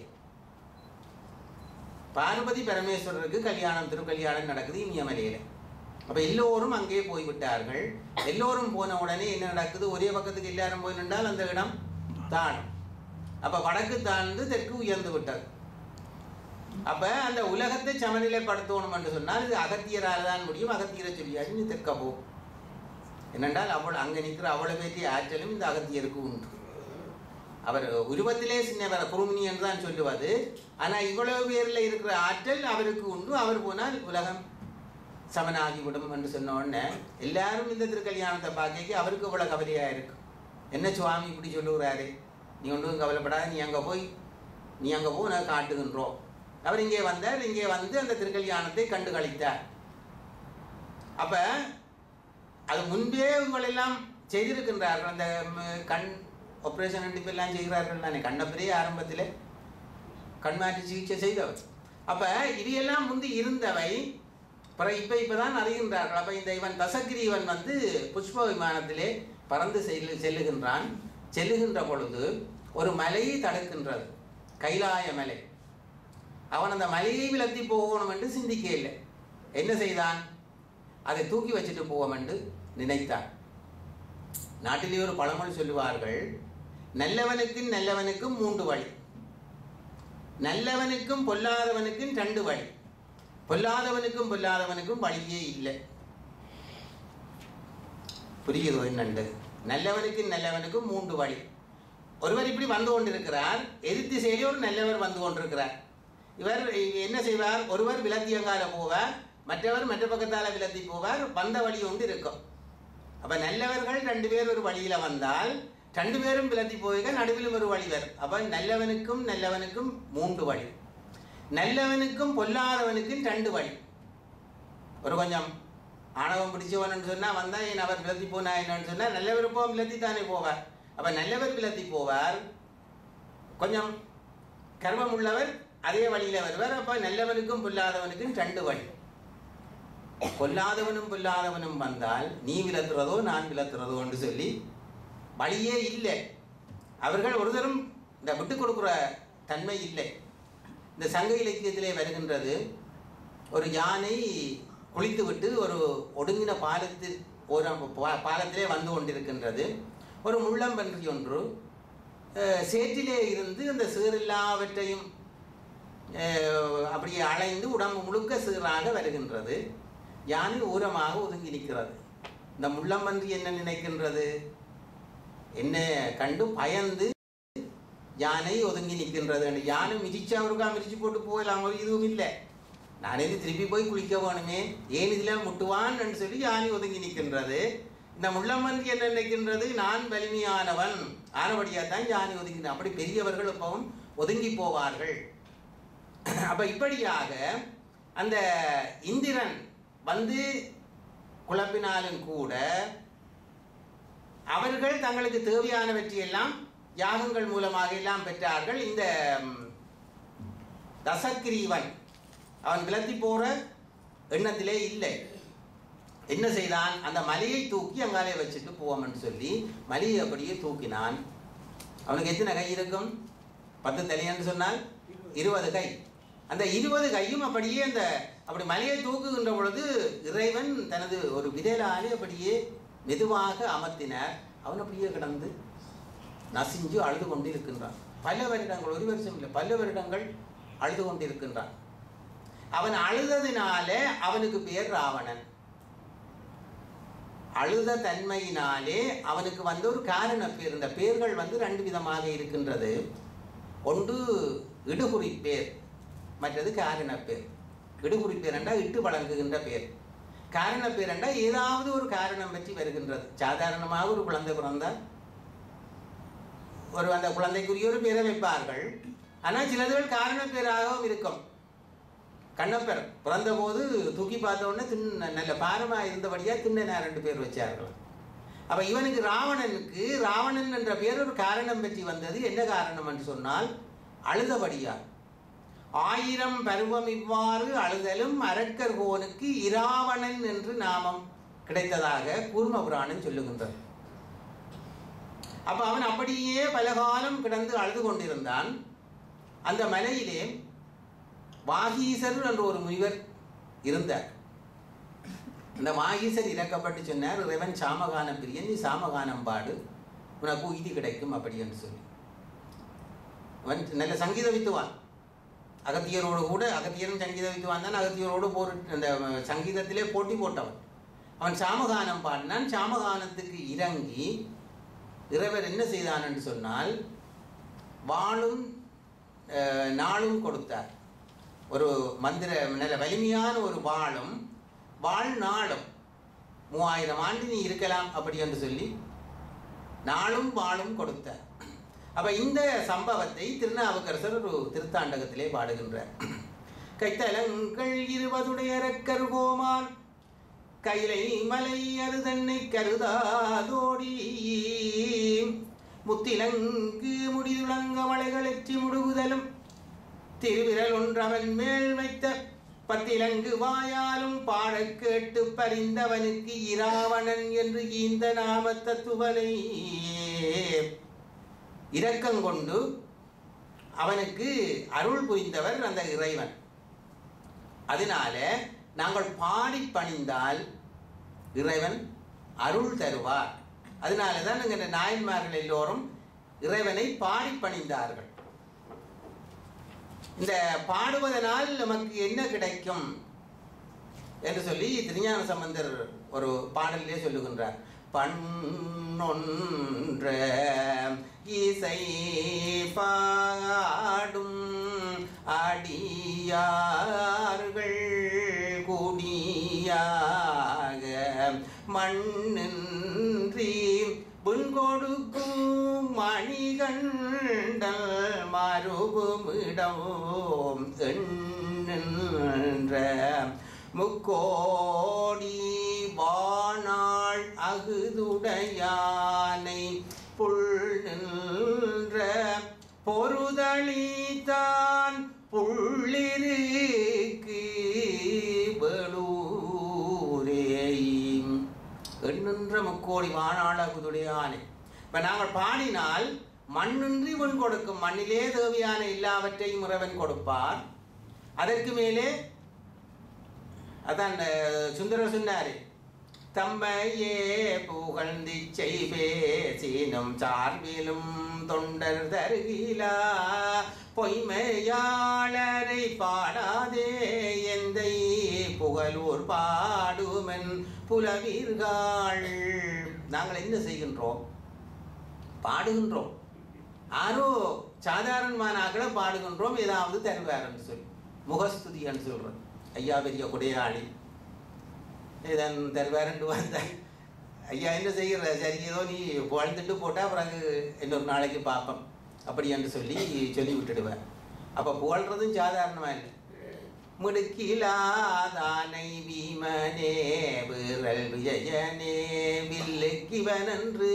பார்வதி பரமேஸ்வரருக்கு கல்யாணம் திருக்கல்யாணம் நடக்குது இமயமலையில் அப்போ எல்லோரும் அங்கே போய்விட்டார்கள் எல்லோரும் போன உடனே என்ன நடக்குது ஒரே பக்கத்துக்கு எல்லாரும் போய் நின்றால் அந்த இடம் தாழும் அப்போ வடக்கு தாழ்ந்து தெற்கு உயர்ந்து விட்டது அப்ப அந்த உலகத்தை சமநிலைப்படுத்தணும் என்று சொன்னால் இது அகத்தியரால் தான் முடியும் அகத்தியரை சொல்லியாச்சு நீ தெற்க போ என்னென்றால் அவள் அங்கே நிற்கிற அவ்வளவு பேற்றிய ஆற்றலும் இந்த அகத்தியருக்கு உண்டு அவர் உருவத்திலே சின்னவர் குருமினி என்று தான் சொல்லுவது ஆனால் இவ்வளவு பேரில் இருக்கிற ஆற்றல் அவருக்கு உண்டு அவர் போனால் உலகம் சமனாகிவிடும் என்று சொன்ன உடனே எல்லாரும் இந்த திருக்கல்யாணத்தை பார்க்க அவருக்கு இவ்வளவு கவலையாக இருக்கும் என்ன சுவாமி இப்படி சொல்லுகிறாரு நீ ஒன்றும் கவலைப்படாத நீ அங்கே போய் நீ அங்கே போ நான் காட்டுகின்றோம் அவர் இங்கே வந்தார் இங்கே வந்து அந்த திருக்கல்யாணத்தை கண்டு கழித்தார் அப்ப அது முன்பே உங்களெல்லாம் செய்திருக்கின்றார்கள் அந்த ம், கண் ஆப்ரேஷன் இப்போ எல்லாம் செய்கிறார்கள் தானே கண்ணப்பிரியே ஆரம்பத்தில் கண்மாற்றி சிகிச்சை செய்தவர் அப்ப இவையெல்லாம் முந்தி இருந்தவை பிறகு இப்ப இப்பதான் அறிகின்றார்கள் அப்ப இந்த இவன் தசகிரீவன் வந்து புஷ்ப விமானத்திலே பறந்து செல்லு செல்லுகின்றான் செல்லுகின்ற பொழுது ஒரு மலையை தடுக்கின்றது கைலாய மலை அவன் அந்த மலையை விலத்தி போகணும் என்று சிந்திக்க இல்லை என்ன செய்தான் அதை தூக்கி வச்சுட்டு போவோம் என்று நினைத்தான் நாட்டிலே ஒரு பழமொழி சொல்லுவார்கள் நல்லவனுக்கும் நல்லவனுக்கும் மூன்று வழி நல்லவனுக்கும் பொல்லாதவனுக்கும் ரெண்டு வழி பொல்லாதவனுக்கும் பொல்லாதவனுக்கும் வழியே இல்லை புரியுதோ என்னண்டு நல்லவனுக்கும் நல்லவனுக்கும் மூன்று வழி ஒருவர் இப்படி வந்து கொண்டிருக்கிறார் எதிர் திசையிலே ஒரு நல்லவர் வந்து கொண்டிருக்கிறார் இவர் என்ன செய்வார் ஒருவர் விலத்தியங்கால போவார் மற்றவர் மற்ற பக்கத்தால விலத்தி போவார் வந்த வழி ஒன்று இருக்கும் அப்ப நல்லவர்கள் ரெண்டு பேர் ஒரு வழியில வந்தால் ரெண்டு பேரும் விலத்தி போய்க நடுவிலும் ஒரு வழி வரும் அப்ப நல்லவனுக்கும் நல்லவனுக்கும் மூன்று வழி நல்லவனுக்கும் பொல்லாதவனுக்கும் ரெண்டு வழி ஒரு கொஞ்சம் ஆணவம் பிடிச்சவன் சொன்னா வந்தா என் அவர் விலத்தி போனா என்னன்னு சொன்னா நல்லவர் போ விலத்தி தானே போவார் அப்ப நல்லவர் விலத்தி போவார் கொஞ்சம் கர்மம் உள்ளவர் அதே வழியில வருவார் அப்ப நல்லவனுக்கும் பொல்லாதவனுக்கும் ரெண்டு வழி பொல்லாதவனும் பொல்லாதவனும் வந்தால் நீ விலத்துறதோ நான் விலத்துறதோ என்று சொல்லி வழியே இல்லை அவர்கள் ஒருத்தரும் இந்த விட்டு கொடுக்குற தன்மை இல்லை இந்த சங்க இலக்கியத்திலே வருகின்றது ஒரு யானை குளித்து விட்டு ஒரு ஒடுங்கின பாலத்தில் ஒரு பா- பாலத்திலே வந்து கொண்டிருக்கின்றது ஒரு முள்ளம்பன்றி ஒன்று அஹ், சேற்றிலே இருந்து அந்த சீரெல்லாவற்றையும் அஹ், அப்படியே அலைந்து உடம்பு முழுக்க சீராக வருகின்றது யானை ஊரமாக ஒதுங்கி நிற்கிறது இந்த முள்ளம்பன்றி என்ன நினைக்கின்றது என்ன கண்டு பயந்து யானை ஒதுங்கி நிற்கின்றது யானை மிதிச்சு அவருக்கா மிதிச்சு போட்டு போகலாம் ஒரு இதுவும் இல்லை நான் இது திருப்பி போய் குளிக்க வேணுமே ஏன் இதில் முட்டுவான்னு சொல்லி யானை ஒதுங்கி நிற்கின்றது இந்த முள்ளம்மன் என்ன நினைக்கின்றது நான் வலிமையானவன் ஆனபடியாக தான் யானை ஒதுங்கின அப்படி பெரியவர்கள் எப்பவும் ஒதுங்கி போவார்கள் அப்ப இப்படியாக அந்த இந்திரன் வந்து குழப்பினாலும் கூட அவர்கள் தங்களுக்கு தேவையானவற்றையெல்லாம் யாகங்கள் மூலமாக எல்லாம் பெற்றார்கள் இந்த ம், தசக்கிரீவன் அவன் விலத்தி போற எண்ணத்திலே இல்லை என்ன செய்தான் அந்த மலையை தூக்கி அங்காலே வச்சுட்டு போவோம்னு சொல்லி மலையை அப்படியே தூக்கினான் அவனுக்கு எத்தனை கை இருக்கும் பத்து தலையன்னு சொன்னால் இருபது கை அந்த இருபது கையும் அப்படியே அந்த அப்படி மலையை தூக்குகின்ற பொழுது இறைவன் தனது ஒரு விதையிலாலே அப்படியே மெதுவாக அமர்த்தினார் அவன் அப்படியே கிடந்து நசிஞ்சு அழுது கொண்டிருக்கின்றான் பல வருடங்கள் ஒரு வருஷம் இல்லை பல வருடங்கள் அழுது கொண்டிருக்கின்றான் அவன் அழுததினால அவனுக்கு பேர் ராவணன் அழுத தன்மையினாலே அவனுக்கு வந்து ஒரு காரண பேர் இந்த பேர்கள் வந்து ரெண்டு விதமாக இருக்கின்றது ஒன்று இடுகுறி பேர் மற்றது காரண பேர் இடுகுறி பேர் என்றால் இட்டு வழங்குகின்ற பேர் காரண பேர் என்றால் ஏதாவது ஒரு காரணம் பற்றி வருகின்றது சாதாரணமாக ஒரு குழந்தை பிறந்தால் ஒரு அந்த குழந்தைக்குரிய ஒரு பேரை வைப்பார்கள் ஆனால் சிலதுகள் காரண பேராகவும் இருக்கும் கண்ணப்பர் பிறந்தபோது தூக்கி பார்த்த உடனே தின்ன நல்ல பாரமா இருந்தபடியா திண்ணனா ரெண்டு பேர் வச்சார்கள் அப்ப இவனுக்கு ராவணனுக்கு ராவணன் என்ற பேர் ஒரு காரணம் பற்றி வந்தது என்ன காரணம் என்று சொன்னால் அழுதபடியா ஆயிரம் பருவம் இவ்வாறு அழுதலும் அரக்கர் கோனுக்கு இராவணன் என்று நாமம் கிடைத்ததாக கூர்ம புராணம் சொல்லுகின்றது அப்ப அவன் அப்படியே பல காலம் கிடந்து அழுது கொண்டிருந்தான் அந்த மலையிலே வாகீசர் என்ற ஒரு முனிவர் இருந்தார் அந்த வாகீசர் இறக்கப்பட்டு சொன்னார் இறைவன் சாமகானம் பிரியன் நீ சாமகானம் பாடு உனக்கு உய்தி கிடைக்கும் அப்படி என்று சொல்லி அவன் நல்ல சங்கீத வித்துவான் அகத்தியரோடு கூட அகத்தியரும் சங்கீத வித்துவான் தான் அகத்தியரோடு போர் அந்த சங்கீதத்திலே போட்டி போட்டவன் அவன் சாமகானம் பாடினான் சாமகானத்துக்கு இறங்கி இறைவர் என்ன செய்தான் என்று சொன்னால் வாளும் அஹ், நாளும் கொடுத்தார் ஒரு மந்திர நல்ல வலிமையான ஒரு வாளும் வாழ் நாளும் மூவாயிரம் ஆண்டு நீ இருக்கலாம் அப்படி என்று சொல்லி நாளும் வாளும் கொடுத்தார் அப்ப இந்த சம்பவத்தை திருநாவுக்கரசர் ஒரு திருத்தாண்டகத்திலே பாடுகின்றார் கைத்தலங்கள் இருபதுடைய அரக்கர் கோமான் கைலை மலை அது தன்னை கருதாதோடி முத்திலங்கு முடிதுளங்க மலைகளற்றி முடுகுதலும் திருவிரல் ஒன்றவன் மேல் வைத்த பத்திலங்கு வாயாலும் பாடக் கேட்டு பறிந்தவனுக்கு இராவணன் என்று இந்த நாம தத்துவனை இரக்கங்கொண்டு அவனுக்கு அருள் புரிந்தவர் அந்த இறைவன் அதனால நாங்கள் பாடி பணிந்தால் இறைவன் அருள் தருவார் அதனால தான் இந்த நாயன்மார்கள் எல்லோரும் இறைவனை பாடி பணிந்தார்கள் இந்த பாடுவதனால் நமக்கு என்ன கிடைக்கும் என்று சொல்லி திருஞான சம்பந்தர் ஒரு பாடலிலே சொல்லுகின்றார் பண்ணொன்ற இசை பாடும் அடியார்கள் குடியாக மண்ணின்றி புண் கொடுக்கும் மணிகண்டல் மறுபுமிடம் எண்ணின்ற முக்கோடி வானாள் அகுதுடையானை புல் நின்ற பொருதளித்தான் புள்ளிருக்கு வெளூரேயும் எண்ணின்ற முக்கோடி வானாள் அகுதுடையானை இப்ப நாங்கள் பாடினால் மண்ணின்றி உன் கொடுக்கும் மண்ணிலே தேவையான எல்லாவற்றையும் இறைவன் கொடுப்பார் அதற்கு மேலே அதான் அஹ், சுந்தரர் சொன்னாரு தம்மையே புகழ்ந்தி செய்வேசினும் சார்பிலும் தொண்டர் தருகிலா பொய்மையாளரை பாடாதே எந்தை புகழூர் பாடுமென் புலவீர்கள் நாங்கள் என்ன செய்கின்றோம் பாடுகின்றோம் யாரோ சாதாரணமான ஆக்களை பாடுகின்றோம் ஏதாவது தருவார்னு சொல்லி முகஸ்துதின்னு சொல்றது ஐயா பெரிய கொடையாளி இதன் தருவாரண்டு வந்த ஐயா என்ன செய்கிற சரி ஏதோ நீ வாழ்ந்துட்டு போட்டால் பிறகு இன்னொரு நாளைக்கு பார்ப்போம் அப்படி என்று சொல்லி சொல்லி விட்டுடுவேன் அப்போ புகழ்றதும் சாதாரணமாக இல்லை முடுக்கிலாதானை வீமனே விரல் விஜயனே வில்லுக்கிவனன்று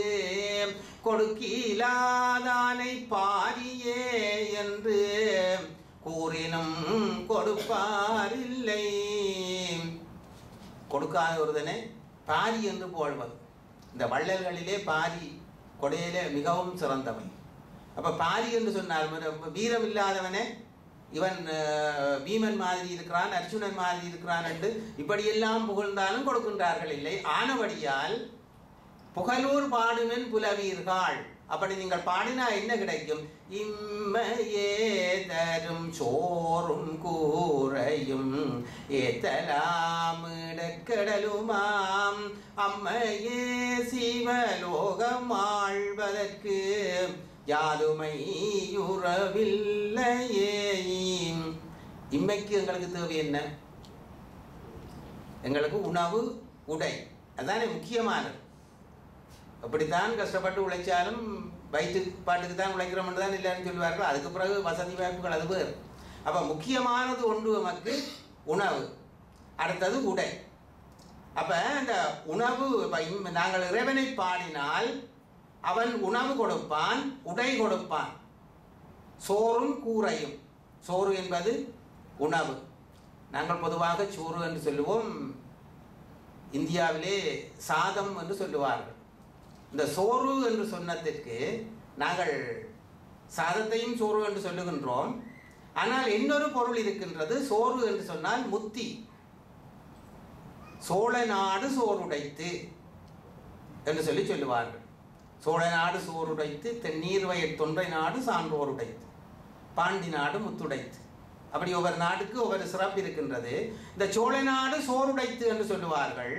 கொடுக்கிலாதானை பாரியே என்று கூறினும் கொடுப்பாரில்லை கொடுக்காத ஒருதனை பாரி என்று புகழ்வது இந்த வள்ளல்களிலே பாரி கொடையிலே மிகவும் சிறந்தவை அப்ப பாரி என்று சொன்னால் மறு- வீரம் இல்லாதவனே இவன் அஹ், பீமன் மாதிரி இருக்கிறான் அர்ஜுனன் மாதிரி இருக்கிறான் என்று இப்படியெல்லாம் புகழ்ந்தாலும் கொடுக்கின்றார்கள் இல்லை ஆனபடியால் புகழூர் பாடுமென் புலவீர்கள் அப்படி நீங்கள் பாடினா என்ன கிடைக்கும் இம்மையே தரும் சோறும் கூரையும் ஏத்தலாமிடக்கடலுமாம் அம்மையே சிவலோகம் ஆழ்வதற்கு யாதுமை உறவில்லையே இம்மைக்கு எங்களுக்கு தேவை என்ன எங்களுக்கு உணவு உடை அதானே முக்கியமானது அப்படித்தான் கஷ்டப்பட்டு உழைச்சாலும் வயிற்று பாட்டுக்கு தான் உழைக்கிறோம் தான் இல்லைன்னு சொல்லுவார்கள் அதுக்கு பிறகு வசதி வாய்ப்புகள் அது வேறு அப்போ முக்கியமானது ஒன்று நமக்கு உணவு அடுத்தது உடை அப்போ இந்த உணவு இப்ப இம்- நாங்கள் இறைவனை பாடினால் அவன் உணவு கொடுப்பான் உடை கொடுப்பான் சோறும் கூரையும் சோறு என்பது உணவு நாங்கள் பொதுவாக சோறு என்று சொல்லுவோம் இந்தியாவிலே சாதம் என்று சொல்லுவார்கள் இந்த சோறு என்று சொன்னதற்கு நாங்கள் சாதத்தையும் சோறு என்று சொல்லுகின்றோம் ஆனால் இன்னொரு பொருள் இருக்கின்றது சோறு என்று சொன்னால் முத்தி சோழ நாடு சோறுடைத்து என்று சொல்லி சொல்லுவார்கள் சோழ நாடு சோறுடைத்து தென்னீர் வயற் தொன்றை நாடு சான்றோருடைத்து பாண்டி நாடு முத்துடைத்து அப்படி ஒவ்வொரு நாட்டுக்கு ஒவ்வொரு சிறப்பு இருக்கின்றது இந்த சோழ நாடு சோறுடைத்து என்று சொல்லுவார்கள்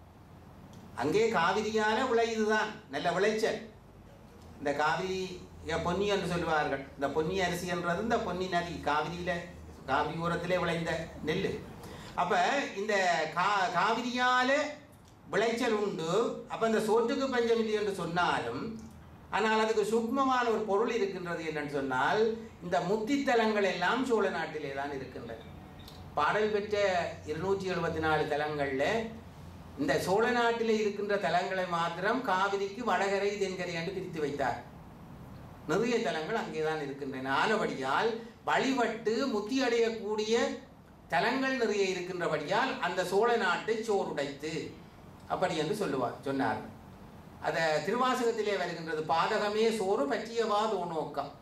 அங்கே காவிரியால விளையுதுதான் நல்ல விளைச்சல் இந்த காவிரி இங்க பொன்னி என்று சொல்லுவார்கள் இந்த பொன்னி அரிசி என்றது இந்த பொன்னி நதி காவிரியில காவிரி ஓரத்திலே விளைந்த நெல் அப்ப இந்த கா காவிரியால விளைச்சல் உண்டு அப்ப இந்த சோற்றுக்கு பஞ்சம் இல்லை என்று சொன்னாலும் ஆனால் அதுக்கு சூக்மமான ஒரு பொருள் இருக்கின்றது என்னன்னு சொன்னால் இந்த முத்தித்தலங்கள் எல்லாம் சோழ நாட்டிலே தான் இருக்கின்றன பாடல் பெற்ற இருநூற்றி எழுபத்தி நாலு தலங்கள்ல இந்த சோழ நாட்டிலே இருக்கின்ற தலங்களை மாத்திரம் காவிரிக்கு வடகரை தென்கரை என்று பிரித்து வைத்தார் நிறைய தலங்கள் அங்கேதான் இருக்கின்றன ஆனபடியால் வழிபட்டு முத்தி அடையக்கூடிய தலங்கள் நிறைய இருக்கின்றபடியால் அந்த சோழ நாட்டை சோறுடைத்து அப்படி என்று சொல்லுவார் சொன்னார் அத திருவாசகத்திலே வருகின்றது பாதகமே சோறு பற்றியவா நோக்கம்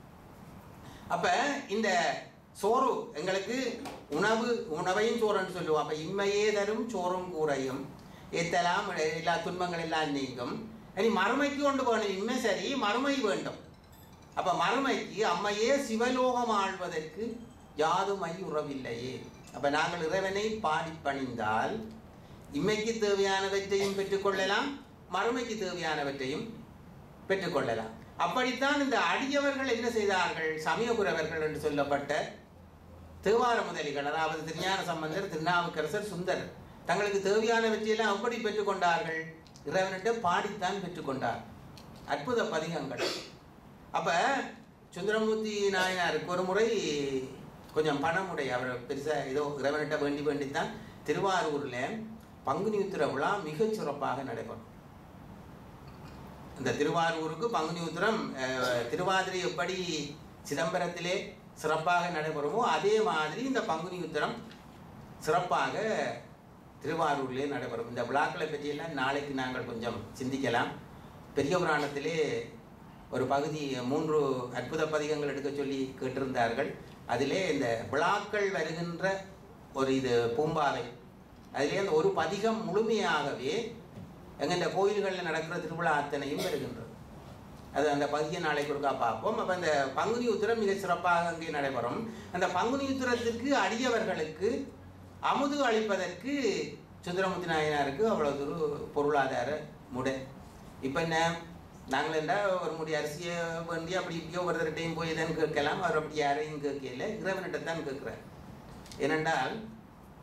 அப்ப இந்த சோறு எங்களுக்கு உணவு உணவையும் சோறுன்னு சொல்லுவோம் அப்ப இம்மையே தரும் சோறும் கூரையும் ஏத்தலாம் எல்லா துன்பங்கள் எல்லாம் நீங்கும் இனி மறுமைக்கு கொண்டு போகணும் இம்மை சரி மறுமை வேண்டும் அப்ப மறுமைக்கு அம்மையே சிவலோகம் ஆழ்வதற்கு யாதுமை உறவில்லையே அப்ப நாங்கள் இறைவனை பாடி பணிந்தால் இம்மைக்கு தேவையானவற்றையும் பெற்றுக்கொள்ளலாம் மறுமைக்கு தேவையானவற்றையும் பெற்றுக்கொள்ளலாம் அப்படித்தான் இந்த அடியவர்கள் என்ன செய்தார்கள் சமயபுரவர்கள் என்று சொல்லப்பட்ட தேவார முதலிகள் அதாவது திருஞான சம்பந்தர் திருநாவுக்கரசர் சுந்தர் தங்களுக்கு தேவையானவற்றையெல்லாம் எப்படி பெற்றுக்கொண்டார்கள் இறைவனிட்ட பாடித்தான் பெற்றுக்கொண்டார் அற்புத பதிகங்கள் அப்ப சுந்தரமூர்த்தி நாயனாருக்கு ஒரு முறை கொஞ்சம் பணமுடைய அவர் பெருசா ஏதோ இறைவனிட்ட வேண்டி வேண்டித்தான் திருவாரூர்ல பங்குனி உத்திர விழா மிகச் சிறப்பாக நடைபெறும் இந்த திருவாரூருக்கு பங்குனி உத்திரம் அஹ், திருவாதிரை எப்படி சிதம்பரத்திலே சிறப்பாக நடைபெறுமோ அதே மாதிரி இந்த பங்குனி உத்திரம் சிறப்பாக திருவாரூரிலே நடைபெறும் இந்த விழாக்களை பற்றியெல்லாம் நாளைக்கு நாங்கள் கொஞ்சம் சிந்திக்கலாம் பெரிய புராணத்திலே ஒரு பகுதி மூன்று அற்புத பதிகங்கள் எடுக்க சொல்லி கேட்டிருந்தார்கள் அதிலே இந்த விழாக்கள் வருகின்ற ஒரு இது பூம்பாவை அதிலே அந்த ஒரு பதிகம் முழுமையாகவே எங்க இந்த கோயில்களில் நடக்கிற திருவிழா அத்தனையும் வருகின்றது அது அந்த பதிய நாளைக்கு ஒருக்கா பார்ப்போம் அப்போ அந்த பங்குனி உத்திரம் மிக சிறப்பாக அங்கே நடைபெறும் அந்த பங்குனி உத்திரத்திற்கு அடியவர்களுக்கு அமுது அளிப்பதற்கு சுந்தரமுத்தி நாயனாருக்கு அவ்வளவு ஒரு பொருளாதார முடை இப்போ என்ன நாங்கள் என்ன ஒரு முடி அரிசியை வேண்டி அப்படி இப்படியோ ஒருத்தர்கிட்டையும் போய் தான் கேட்கலாம் அவர் அப்படி யாரையும் கேட்கல இறைவனிட்ட தான் கேட்குறார் ஏனென்றால்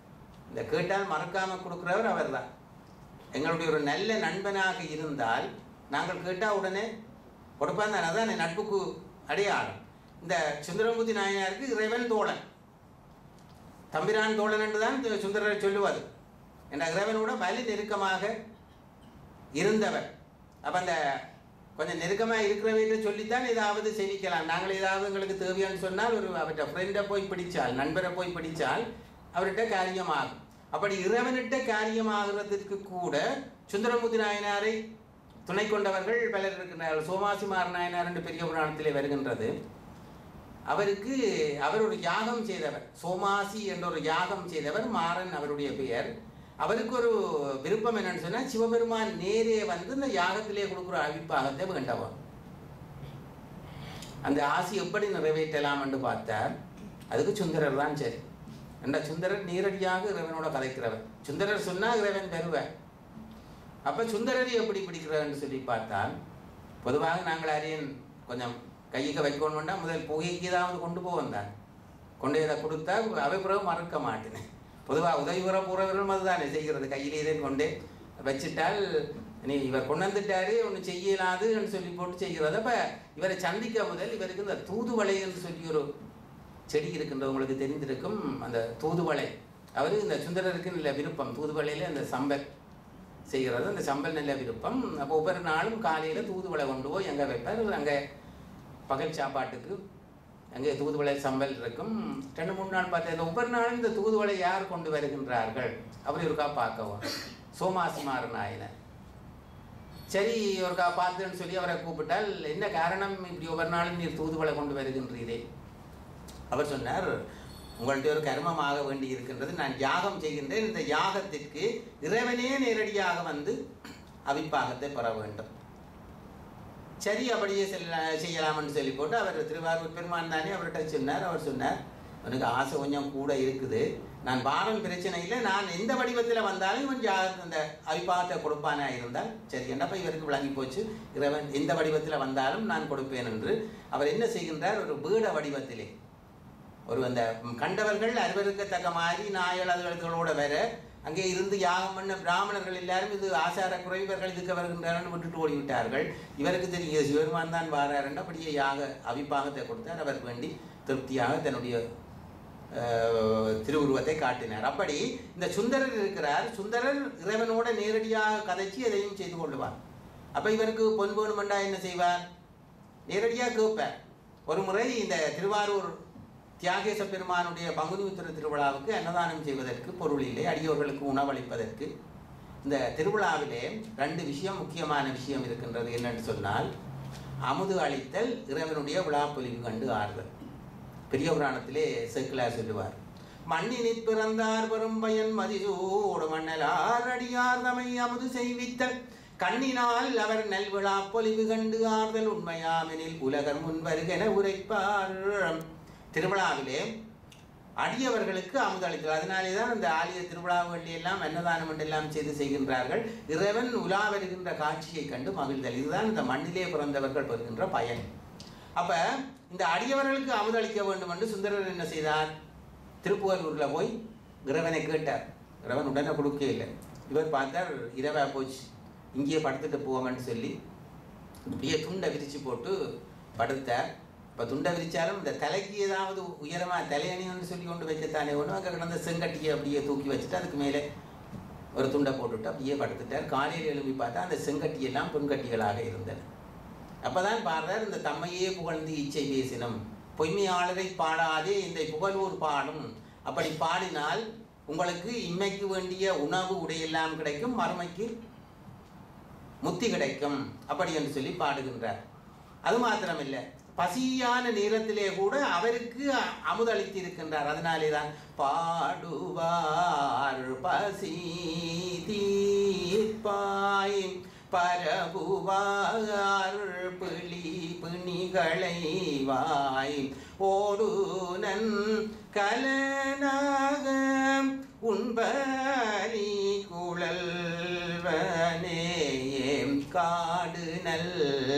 இந்த கேட்டால் மறக்காம கொடுக்குறவர் அவர்தான் எங்களுடைய ஒரு நல்ல நண்பனாக இருந்தால் நாங்கள் கேட்டால் உடனே கொடுப்பான் தானே அதான் என் நட்புக்கு அடையாளம் இந்த சுந்தரமூர்த்தி நாயனாருக்கு இறைவன் தோழன் தம்பிரான் தோழன் என்று தான் இந்த சுந்தரர் சொல்லுவார் என்ற இறைவனோட வலி நெருக்கமாக இருந்தவர் அப்போ அந்த கொஞ்சம் நெருக்கமாக இருக்கிறவர்கிட்ட சொல்லித்தான் ஏதாவது செய்விக்கலாம் நாங்கள் ஏதாவது எங்களுக்கு தேவையான்னு சொன்னால் ஒரு அவர்கிட்ட ஃப்ரெண்டை போய் பிடிச்சால் நண்பரை போய் பிடிச்சால் அவர்கிட்ட காரியமாகும் அப்படி இறைவனிட்ட காரியமாகிறதுக்கு கூட சுந்தரமூர்த்தி நாயனாரை துணை கொண்டவர்கள் பலர் இருக்கின்றார்கள் சோமாசிமார் நாயனார் என்று பெரிய புராணத்திலே வருகின்றது அவருக்கு அவர் ஒரு யாகம் செய்தவர் சோமாசி என்ற ஒரு யாகம் செய்தவர் மாறன் அவருடைய பெயர் அவருக்கு ஒரு விருப்பம் என்னன்னு சொன்னா சிவபெருமான் நேரே வந்து இந்த யாகத்திலே கொடுக்குற அவிப்பாகத்தை வேண்டவன் அந்த ஆசி எப்படி நிறைவேற்றலாம் என்று பார்த்தார் அதுக்கு சுந்தரர் தான் சரி என்ற சுந்தரர் நேரடியாக இறைவனோட கதைக்கிறவர் சுந்தரர் சொன்னா இறைவன் பெறுவார் அப்ப சுந்தரரை எப்படி பிடிக்கிறார்னு சொல்லி பார்த்தால் பொதுவாக நாங்கள் அறியன் கொஞ்சம் கையுக்கு வைக்கணும்னா முதல் புகைக்கு ஏதாவது கொண்டு போவோம் தான் கொண்டு இதை கொடுத்தா அவை பிறகு மறக்க மாட்டேன் பொதுவாக உதவி உற போகிறவர்களும் அதுதானே செய்கிறது கையிலே இதை கொண்டு வச்சிட்டால் நீ இவர் கொண்டு வந்துட்டாரு ஒன்றும் செய்யலாதுன்னு சொல்லி போட்டு செய்கிறது அப்போ இவரை சந்திக்க முதல் இவருக்கு இந்த தூதுவளை என்று சொல்லி ஒரு செடி இருக்கின்றது உங்களுக்கு தெரிந்திருக்கும் அந்த தூதுவளை அவர் இந்த சுந்தரருக்கு நல்ல விருப்பம் தூதுவளையில் அந்த சம்பல் செய்கிறது அந்த சம்பல் நல்ல விருப்பம் அப்போ ஒவ்வொரு நாளும் காலையில் தூதுவளை கொண்டு போய் எங்கே வைப்பார் அங்கே பகல் சாப்பாட்டுக்கு அங்கே தூதுவளை சம்பல் இருக்கும் ரெண்டு மூணு நாள் பார்த்தேன் ஒவ்வொரு நாளும் இந்த தூதுவளை யார் கொண்டு வருகின்றார்கள் அவர் ஒருக்கா பார்க்கவும் சோமாசிமார் நாயனர் சரி ஒருக்கா பார்த்துன்னு சொல்லி அவரை கூப்பிட்டால் என்ன காரணம் இப்படி ஒவ்வொரு நாளும் நீர் தூதுவளை கொண்டு வருகின்றீரே அவர் சொன்னார் உங்கள்கிட்ட ஒரு கர்மம் ஆக வேண்டி இருக்கின்றது நான் யாகம் செய்கின்றேன் இந்த யாகத்திற்கு இறைவனே நேரடியாக வந்து அவிப்பாகத்தை பெற வேண்டும் சரி அப்படியே செல்ல செய்யலாம்னு சொல்லி போட்டு அவர் திருவாரூர் பெருமான் தானே அவர்கிட்ட சொன்னார் அவர் சொன்னார் எனக்கு ஆசை கொஞ்சம் கூட இருக்குது நான் பாரம் பிரச்சனை இல்லை நான் எந்த வடிவத்தில் வந்தாலும் இவன் ஜா- அந்த அவிப்பாகத்தை கொடுப்பானா இருந்தால் சரி என்னப்பா இவருக்கு விளங்கி போச்சு இறைவன் எந்த வடிவத்தில் வந்தாலும் நான் கொடுப்பேன் என்று அவர் என்ன செய்கின்றார் ஒரு பீட வடிவத்திலே ஒரு அந்த கண்டவர்கள் அறுவருக்கத்தக்க மாதிரி நாயல் அதுகளோட வர அங்கே இருந்து யாகம் பண்ண பிராமணர்கள் எல்லாரும் இது ஆசார குறைவர்கள் இதுக்கு வருகின்றார்கள் விட்டுட்டு ஓடிவிட்டார்கள் இவருக்கு தெரியும் சிவருமான் தான் வாராருன்னு அப்படியே யாக அவிப்பாகத்தை கொடுத்தார் அவர் வேண்டி திருப்தியாக தன்னுடைய அஹ், திருவுருவத்தை காட்டினார் அப்படி இந்த சுந்தரர் இருக்கிறார் சுந்தரர் இறைவனோட நேரடியாக கதைச்சு எதையும் செய்து கொள்ளுவார் அப்ப இவருக்கு பொன் வேணுமெண்டா என்ன செய்வார் நேரடியாக கேட்பார் ஒரு முறை இந்த திருவாரூர் தியாகேச பெருமானுடைய பங்குனி உத்திர திருவிழாவுக்கு அன்னதானம் செய்வதற்கு பொருள் இல்லை அடியோர்களுக்கு உணவளிப்பதற்கு இந்த திருவிழாவிலே ரெண்டு விஷயம் முக்கியமான விஷயம் இருக்கின்றது என்னன்னு சொன்னால் அமுது அளித்தல் இறைவனுடைய விழாப்பொலிவு கண்டு ஆறுதல் பெரிய புராணத்திலே சேக்கிலார் சொல்லுவார் மண்ணினிற் பிறந்தார் பெரும் பயன் மதிசூடு மண்ணலார் அடியார் தமை அமுது செய்வித்தல் கண்ணினால் அவர் நல்விழா பொலிவு கண்டு ஆறுதல் உண்மையாமெனில் உலகர் முன் வருகென உரைப்பார் திருவிழாவிலே அடியவர்களுக்கு அமுதளித்தல் அதனாலே தான் அந்த ஆலய திருவிழாவுகள் எல்லாம் அன்னதானம் எல்லாம் செய்து செய்கின்றார்கள் இறைவன் உலா வருகின்ற காட்சியை கண்டு மகிழ்தல் இதுதான் இந்த மண்ணிலே பிறந்தவர்கள் பெறுகின்ற பயன் அப்ப இந்த அடியவர்களுக்கு அமுதளிக்க வேண்டும் என்று சுந்தரர் என்ன செய்தார் திருப்புவலூர்ல போய் இறைவனை கேட்டார் இறைவன் உடனே கொடுக்க இல்லை இவர் பார்த்தார் இரவா போச்சு இங்கேயே படுத்துட்டு போவோம்னு சொல்லி அப்படியே துண்டை விரிச்சு போட்டு படுத்தார் இப்போ துண்டை விரிச்சாலும் இந்த தலைக்கு ஏதாவது உயரமா தலையணின்னு சொல்லி கொண்டு வைக்கத்தானே ஒன்று அங்கே கிடந்த செங்கட்டியை அப்படியே தூக்கி வச்சுட்டு அதுக்கு மேலே ஒரு துண்டை போட்டுட்டு அப்படியே படுத்துட்டார் காலையில் எழுப்பி பார்த்தா அந்த செங்கட்டியெல்லாம் பொன்கட்டிகளாக இருந்தன அப்பதான் பாடுறார் இந்த தம்மையே புகழ்ந்து இச்சை பேசினம் பொய்மையாளரை பாடாதே இந்த புகழூர் பாடும் அப்படி பாடினால் உங்களுக்கு இம்மைக்கு வேண்டிய உணவு உடையெல்லாம் கிடைக்கும் மறுமைக்கு முத்தி கிடைக்கும் அப்படி என்று சொல்லி பாடுகின்றார் அது மாத்திரமில்லை பசியான நேரத்திலே கூட அவருக்கு அமுதளித்து இருக்கின்றார் அதனாலே தான் பாடுவார் பசி தீர்ப்பாய் பரபுவார் பிளி பிணிகளை வாய் ஓடுனன் கலனாக உண்பலி குழல்வனேயம் காடு நல்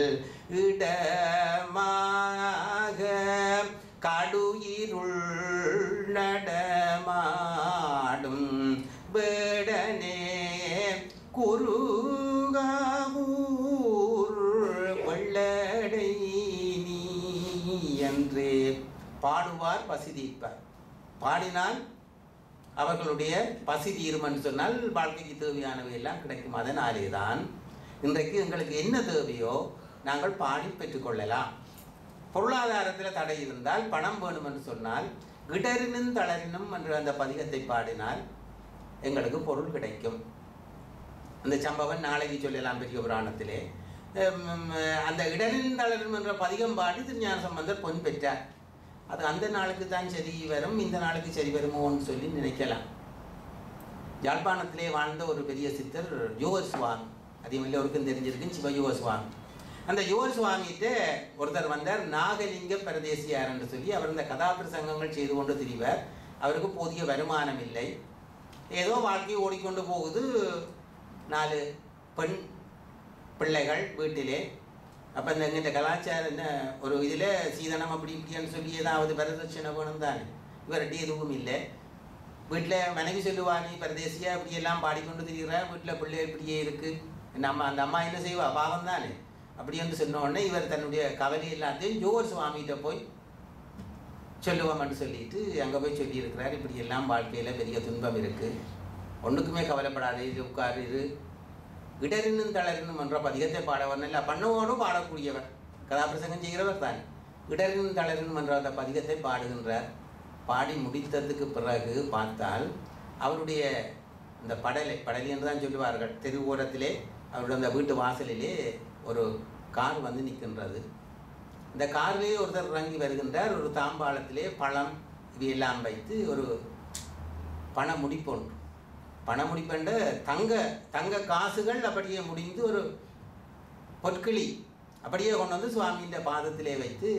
இடமாக கடுயிருள் நடமாடும் பாடுவார் பசி தீர்ப்பார் பாடினால் அவர்களுடைய பசி தீரும்னு சொன்னால் வாழ்க்கைக்கு தேவையானவை எல்லாம் கிடைக்கும் அதனாலே தான் இன்றைக்கு எங்களுக்கு என்ன தேவையோ நாங்கள் பாடி பெற்றுக்கொள்ளலாம் பொருளாதாரத்தில் தடை இருந்தால் பணம் வேணும் என்று சொன்னால் இடரினும் தளரினும் என்ற அந்த பதிகத்தை பாடினால் எங்களுக்கு பொருள் கிடைக்கும் அந்த சம்பவம் நாளைக்கு சொல்லலாம் பெரிய புராணத்திலே உம், அந்த இடரின் தளரும் என்ற பதிகம் பாடி திருஞான சம்பந்தர் பொன் பெற்றார் அது அந்த நாளுக்கு தான் சரி வரும் இந்த நாளுக்கு சரி வருமோன்னு சொல்லி நினைக்கலாம் யாழ்ப்பாணத்திலே வாழ்ந்த ஒரு பெரிய சித்தர் யோக சுவாமி அதிகம் எல்லோருக்கும் தெரிஞ்சிருக்கு சிவயோக சுவாமி அந்த யோக சுவாமிகிட்ட ஒருத்தர் வந்தார் நாகலிங்க பரதேசியார் என்று சொல்லி அவர் இந்த கதாபிரசங்கங்கள் செய்து கொண்டு திரிவார் அவருக்கு போதிய வருமானம் இல்லை ஏதோ வாழ்க்கை ஓடிக்கொண்டு போகுது நாலு பெண் பிள்ளைகள் வீட்டிலே அப்போ இந்த எங்கிட்ட கலாச்சாரம் என்ன ஒரு இதில் சீதனம் அப்படி இப்படின்னு சொல்லி ஏதாவது வரதட்சணை வேணும் தானே இவர்கிட்ட எதுவும் இல்லை வீட்டில் மனைவி சொல்லுவா நீ பரதேசியா இப்படி எல்லாம் பாடிக்கொண்டு திரிகிற வீட்டில் பிள்ளை இப்படியே இருக்கு நம்ம அந்த அம்மா என்ன செய்வா பாவம் தானே அப்படி என்று சொன்ன உடனே இவர் தன்னுடைய கவலை எல்லாத்தையும் ஜோர் சுவாமிகிட்ட போய் சொல்லுவோம்னு சொல்லிட்டு அங்கே போய் சொல்லியிருக்கிறார் இப்படி எல்லாம் வாழ்க்கையில் பெரிய துன்பம் இருக்கு ஒன்றுக்குமே கவலைப்படாதே இது உட்காரு இது இடரினும் தளரினும் என்ற பதிகத்தை பாடவர் இல்லை பண்ணவோடும் பாடக்கூடியவர் கதாபிரசங்கம் செய்கிறவர் தான் இடரினும் தளரினும் என்ற அந்த பதிகத்தை பாடுகின்றார் பாடி முடித்ததுக்கு பிறகு பார்த்தால் அவருடைய இந்த படலை படலை என்று தான் சொல்லுவார்கள் தெரு ஓரத்திலே அவருடைய அந்த வீட்டு வாசலிலே ஒரு கார் வந்து நிற்கின்றது இந்த காரிலே ஒருத்தர் இறங்கி வருகின்றார் ஒரு தாம்பாளத்திலே பழம் இவையெல்லாம் வைத்து ஒரு பண முடிப்பொன்று பண முடிப்பென்ற தங்க தங்க காசுகள் அப்படியே முடிந்து ஒரு பொற்கிளி அப்படியே கொண்டு வந்து சுவாமியின் பாதத்திலே வைத்து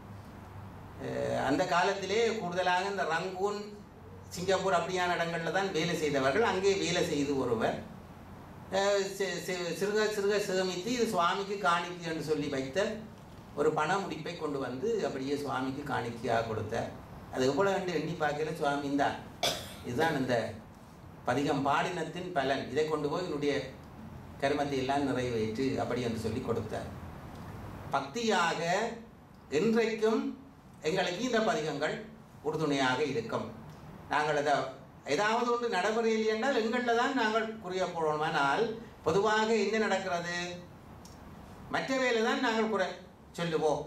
அஹ், அந்த காலத்திலே கூடுதலாக இந்த ரங்கூன் சிங்கப்பூர் அப்படியான இடங்களில் தான் வேலை செய்தவர்கள் அங்கே வேலை செய்து ஒருவர் அஹ், சி- சி- சிறுக சிறுக சேமித்து இது சுவாமிக்கு காணிக்கை என்று சொல்லி வைத்த ஒரு பண முடிப்பை கொண்டு வந்து அப்படியே சுவாமிக்கு காணிக்கையாக கொடுத்தார் அது எவ்வளோ கண்டு எண்ணி பார்க்கல சுவாமி தான் இதுதான் இந்த பதிகம் பாடினத்தின் பலன் இதை கொண்டு போய் என்னுடைய கருமத்தை எல்லாம் நிறைவேற்று அப்படி என்று சொல்லி கொடுத்தார் பக்தியாக என்றைக்கும் எங்களுக்கு இந்த பதிகங்கள் உறுதுணையாக இருக்கும் நாங்கள் அதை ஏதாவது ஒன்று நடைமுறையில் என்றால் எங்களில் தான் நாங்கள் குறிய போடணுமானால் பொதுவாக என்ன நடக்கிறது மற்ற வேலை தான் நாங்கள் குறை சொல்லுவோம்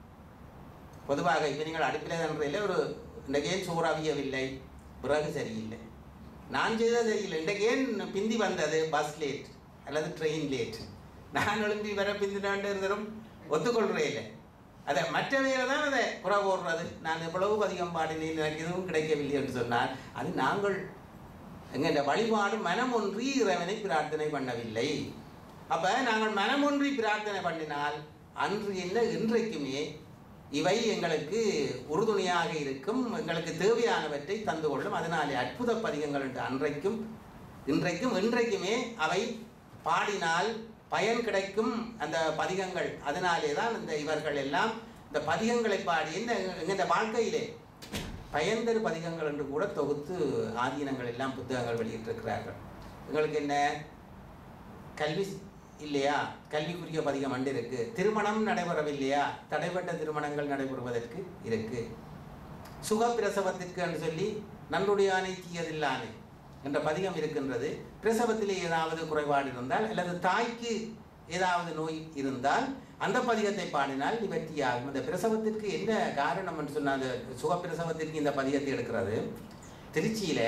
பொதுவாக இப்போ நீங்கள் அடுப்பில் தன்றையில் ஒரு இன்றைக்கு ஏன் சோறாவியவில்லை பிறகு சரியில்லை நான் செய்தது சரியில்லை இன்றைக்கு ஏன் பிந்தி வந்தது பஸ் லேட் அல்லது ட்ரெயின் லேட் நான் எழும்பி வர பிந்தினாண்டு இருந்தாலும் ஒத்துக்கொள்கிறே இல்லை அதை மற்ற வேலை தான் அதை குறை போடுறது நான் எவ்வளவு அதிகம் பாடினேன் எனக்கு எதுவும் கிடைக்கவில்லை என்று சொன்னால் அது நாங்கள் எங்கள் வழிபாடு மனம் ஒன்றி இறைவனை பிரார்த்தனை பண்ணவில்லை அப்ப நாங்கள் மனம் ஒன்றி பிரார்த்தனை பண்ணினால் அன்று என்ன இன்றைக்குமே இவை எங்களுக்கு உறுதுணையாக இருக்கும் எங்களுக்கு தேவையானவற்றை தந்து கொள்ளும் அதனாலே அற்புத பதிகங்கள் என்று அன்றைக்கும் இன்றைக்கும் இன்றைக்குமே அவை பாடினால் பயன் கிடைக்கும் அந்த பதிகங்கள் அதனாலே தான் இந்த இவர்கள் எல்லாம் இந்த பதிகங்களை பாடி இந்த எங்கள் வாழ்க்கையிலே பயன்தரு பதிகங்கள் என்று கூட தொகுத்து ஆதீனங்கள் எல்லாம் புத்தகங்கள் வெளியிட்டிருக்கிறார்கள் எங்களுக்கு என்ன கல்வி இல்லையா கல்விக்குரிய பதிகம் அண்டு இருக்கு திருமணம் நடைபெறவில்லையா தடைப்பட்ட திருமணங்கள் நடைபெறுவதற்கு இருக்கு சுகப்பிரசவத்திற்கு என்று சொல்லி நன்றுடையானை தீயதில்லானே என்ற பதிகம் இருக்கின்றது பிரசவத்திலே ஏதாவது குறைபாடு இருந்தால் அல்லது தாய்க்கு ஏதாவது நோய் இருந்தால் அந்த பதிகத்தை பாடினால் நிவர்த்தியாகும் இந்த பிரசவத்திற்கு என்ன காரணம் என்று சொன்னால் அந்த சுகப்பிரசவத்திற்கு இந்த பதிகத்தை எடுக்கிறது திருச்சியில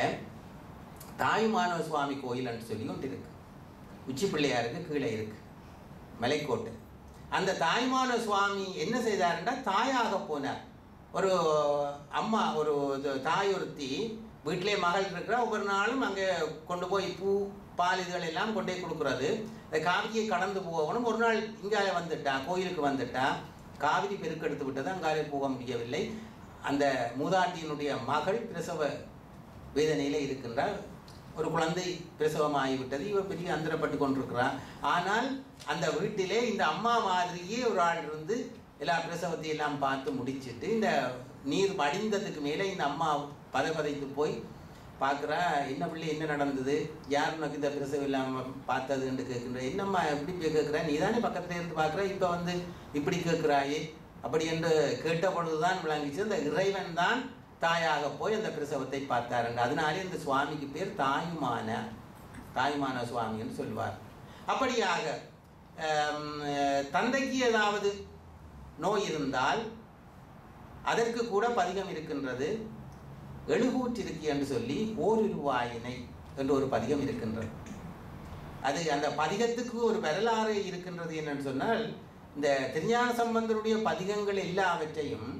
தாயுமானவ சுவாமி கோயில் என்று சொல்லி ஒன்று இருக்கு உச்சி பிள்ளையாருக்கு கீழே இருக்கு மலைக்கோட்டை அந்த தாய்மான சுவாமி என்ன செய்தாருன்னா தாயாக போனார் ஒரு அம்மா ஒரு இது- தாய் ஒருத்தி வீட்டிலே மகள் இருக்கிறா ஒவ்வொரு நாளும் அங்கே கொண்டு போய் பூ பால் இதுகள் எல்லாம் கொண்டு போய் கொடுக்குறது அந்த காவிரியை கடந்து போகணும் ஒரு நாள் இங்கே வந்துட்டா கோயிலுக்கு வந்துட்டா காவிரி பெருக்கெடுத்து விட்டது அங்காலே போக முடியவில்லை அந்த மூதாட்டியினுடைய மகள் பிரசவ வேதனையில் இருக்கின்றார் ஒரு குழந்தை பிரசவமாகிவிட்டது இவர் பெரிய அந்தரப்பட்டு கொண்டிருக்கிறார் ஆனால் அந்த வீட்டிலே இந்த அம்மா மாதிரியே ஒரு ஆள் இருந்து எல்லா பிரசவத்தை எல்லாம் பார்த்து முடிச்சிட்டு இந்த நீர் வடிந்ததுக்கு மேலே இந்த அம்மா பதைபதைத்து போய் பார்க்குறா என்ன பிள்ளை என்ன நடந்தது யார் உனக்கு இந்த பிரசவம் இல்லாமல் பார்த்ததுன்னு கேட்குற என்னம்மா எப்படி போய் கேட்குறா நீ தானே பக்கத்துல இருந்து பார்க்குற இப்போ வந்து இப்படி கேட்குறாயே அப்படி என்று கேட்ட பொழுதுதான் விளங்கிச்சு இந்த இறைவன் தான் தாயாக போய் அந்த பிரசவத்தை பார்த்தாருங்க அதனாலே இந்த சுவாமிக்கு பேர் தாயுமான தாயுமான சுவாமின்னு சொல்வார் அப்படியாக ஆம், தந்தைக்கு ஏதாவது நோய் இருந்தால் அதற்கு கூட பதிகம் இருக்கின்றது எழுகூற்றிருக்கி என்று சொல்லி ஓருருவாயினை என்று ஒரு பதிகம் இருக்கின்றது அது அந்த பதிகத்துக்கு ஒரு வரலாறு இருக்கின்றது என்னன்னு சொன்னால் இந்த திருஞான சம்பந்தருடைய பதிகங்கள் எல்லாவற்றையும்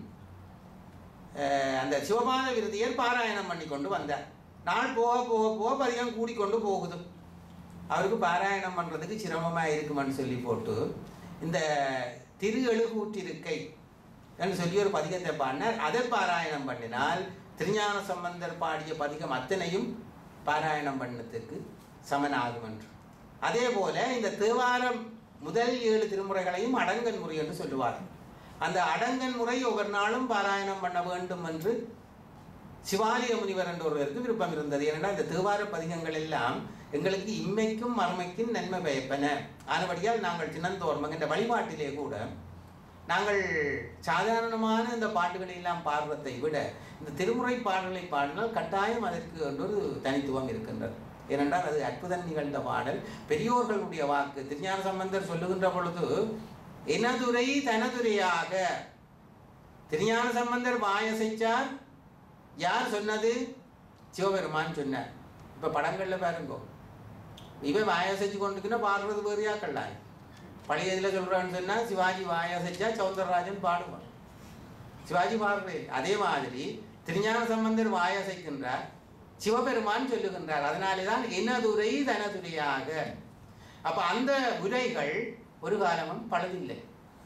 அஹ், அந்த சிவபாத விருதியர் பாராயணம் பண்ணி கொண்டு வந்தார் நாள் போக போக போக பதிகம் கூடிக்கொண்டு போகுது அவருக்கு பாராயணம் பண்ணுறதுக்கு சிரமமாக இருக்குமென்னு சொல்லி போட்டு இந்த திரு எழுகூற்றிருக்கை என்று சொல்லி ஒரு பதிகத்தை பாடினார் அதை பாராயணம் பண்ணினால் திருஞான சம்பந்தர் பாடிய பதிகம் அத்தனையும் பாராயணம் பண்ணத்துக்கு சமனாகும் என்று அதே போல இந்த தேவாரம் முதல் ஏழு திருமுறைகளையும் அடங்கன் முறை என்று சொல்லுவார் அந்த அடங்கன் முறை ஒவ்வொரு நாளும் பாராயணம் பண்ண வேண்டும் என்று சிவாலய முனிவர் என்ற ஒருவருக்கு விருப்பம் இருந்தது ஏனென்றால் இந்த தேவார பதிகங்கள் எல்லாம் எங்களுக்கு இம்மைக்கும் மறுமைக்கும் நன்மை பயப்பன ஆனபடியால் நாங்கள் தினந்தோறும் என்ற வழிபாட்டிலே கூட நாங்கள் சாதாரணமான இந்த பாட்டுகளை எல்லாம் பாடுறதை விட இந்த திருமுறை பாடல்களை பாடினால் கட்டாயம் அதற்கு ஒரு தனித்துவம் இருக்கின்றது ஏனென்றால் அது அற்புதம் நிகழ்ந்த பாடல் பெரியோர்களுடைய வாக்கு திருஞான சம்பந்தர் சொல்லுகின்ற பொழுது எனதுரை தனதுரையாக திருஞான சம்பந்தர் வாயசைச்சார் யார் சொன்னது சிவபெருமான் சொன்னார் இப்ப படங்கள்ல பாருங்க இவன் வாயசைச்சு கொண்டுக்குன்னா பாடுறது வேறையாக்கள்லாம் பழைய இதில் சொல்றான்னு சொன்னா சிவாஜி வாயசைச்சா சவுந்தரராஜன் பாடுவான் சிவாஜி பாடுறேன் அதே மாதிரி திருஞான சம்பந்தர் வாயசைக்கின்றார் சிவபெருமான் சொல்லுகின்றார் அதனாலே தான் எனதுரை தனதுரையாக அப்ப அந்த உரைகள் ஒரு காலமும் பழுதில்லை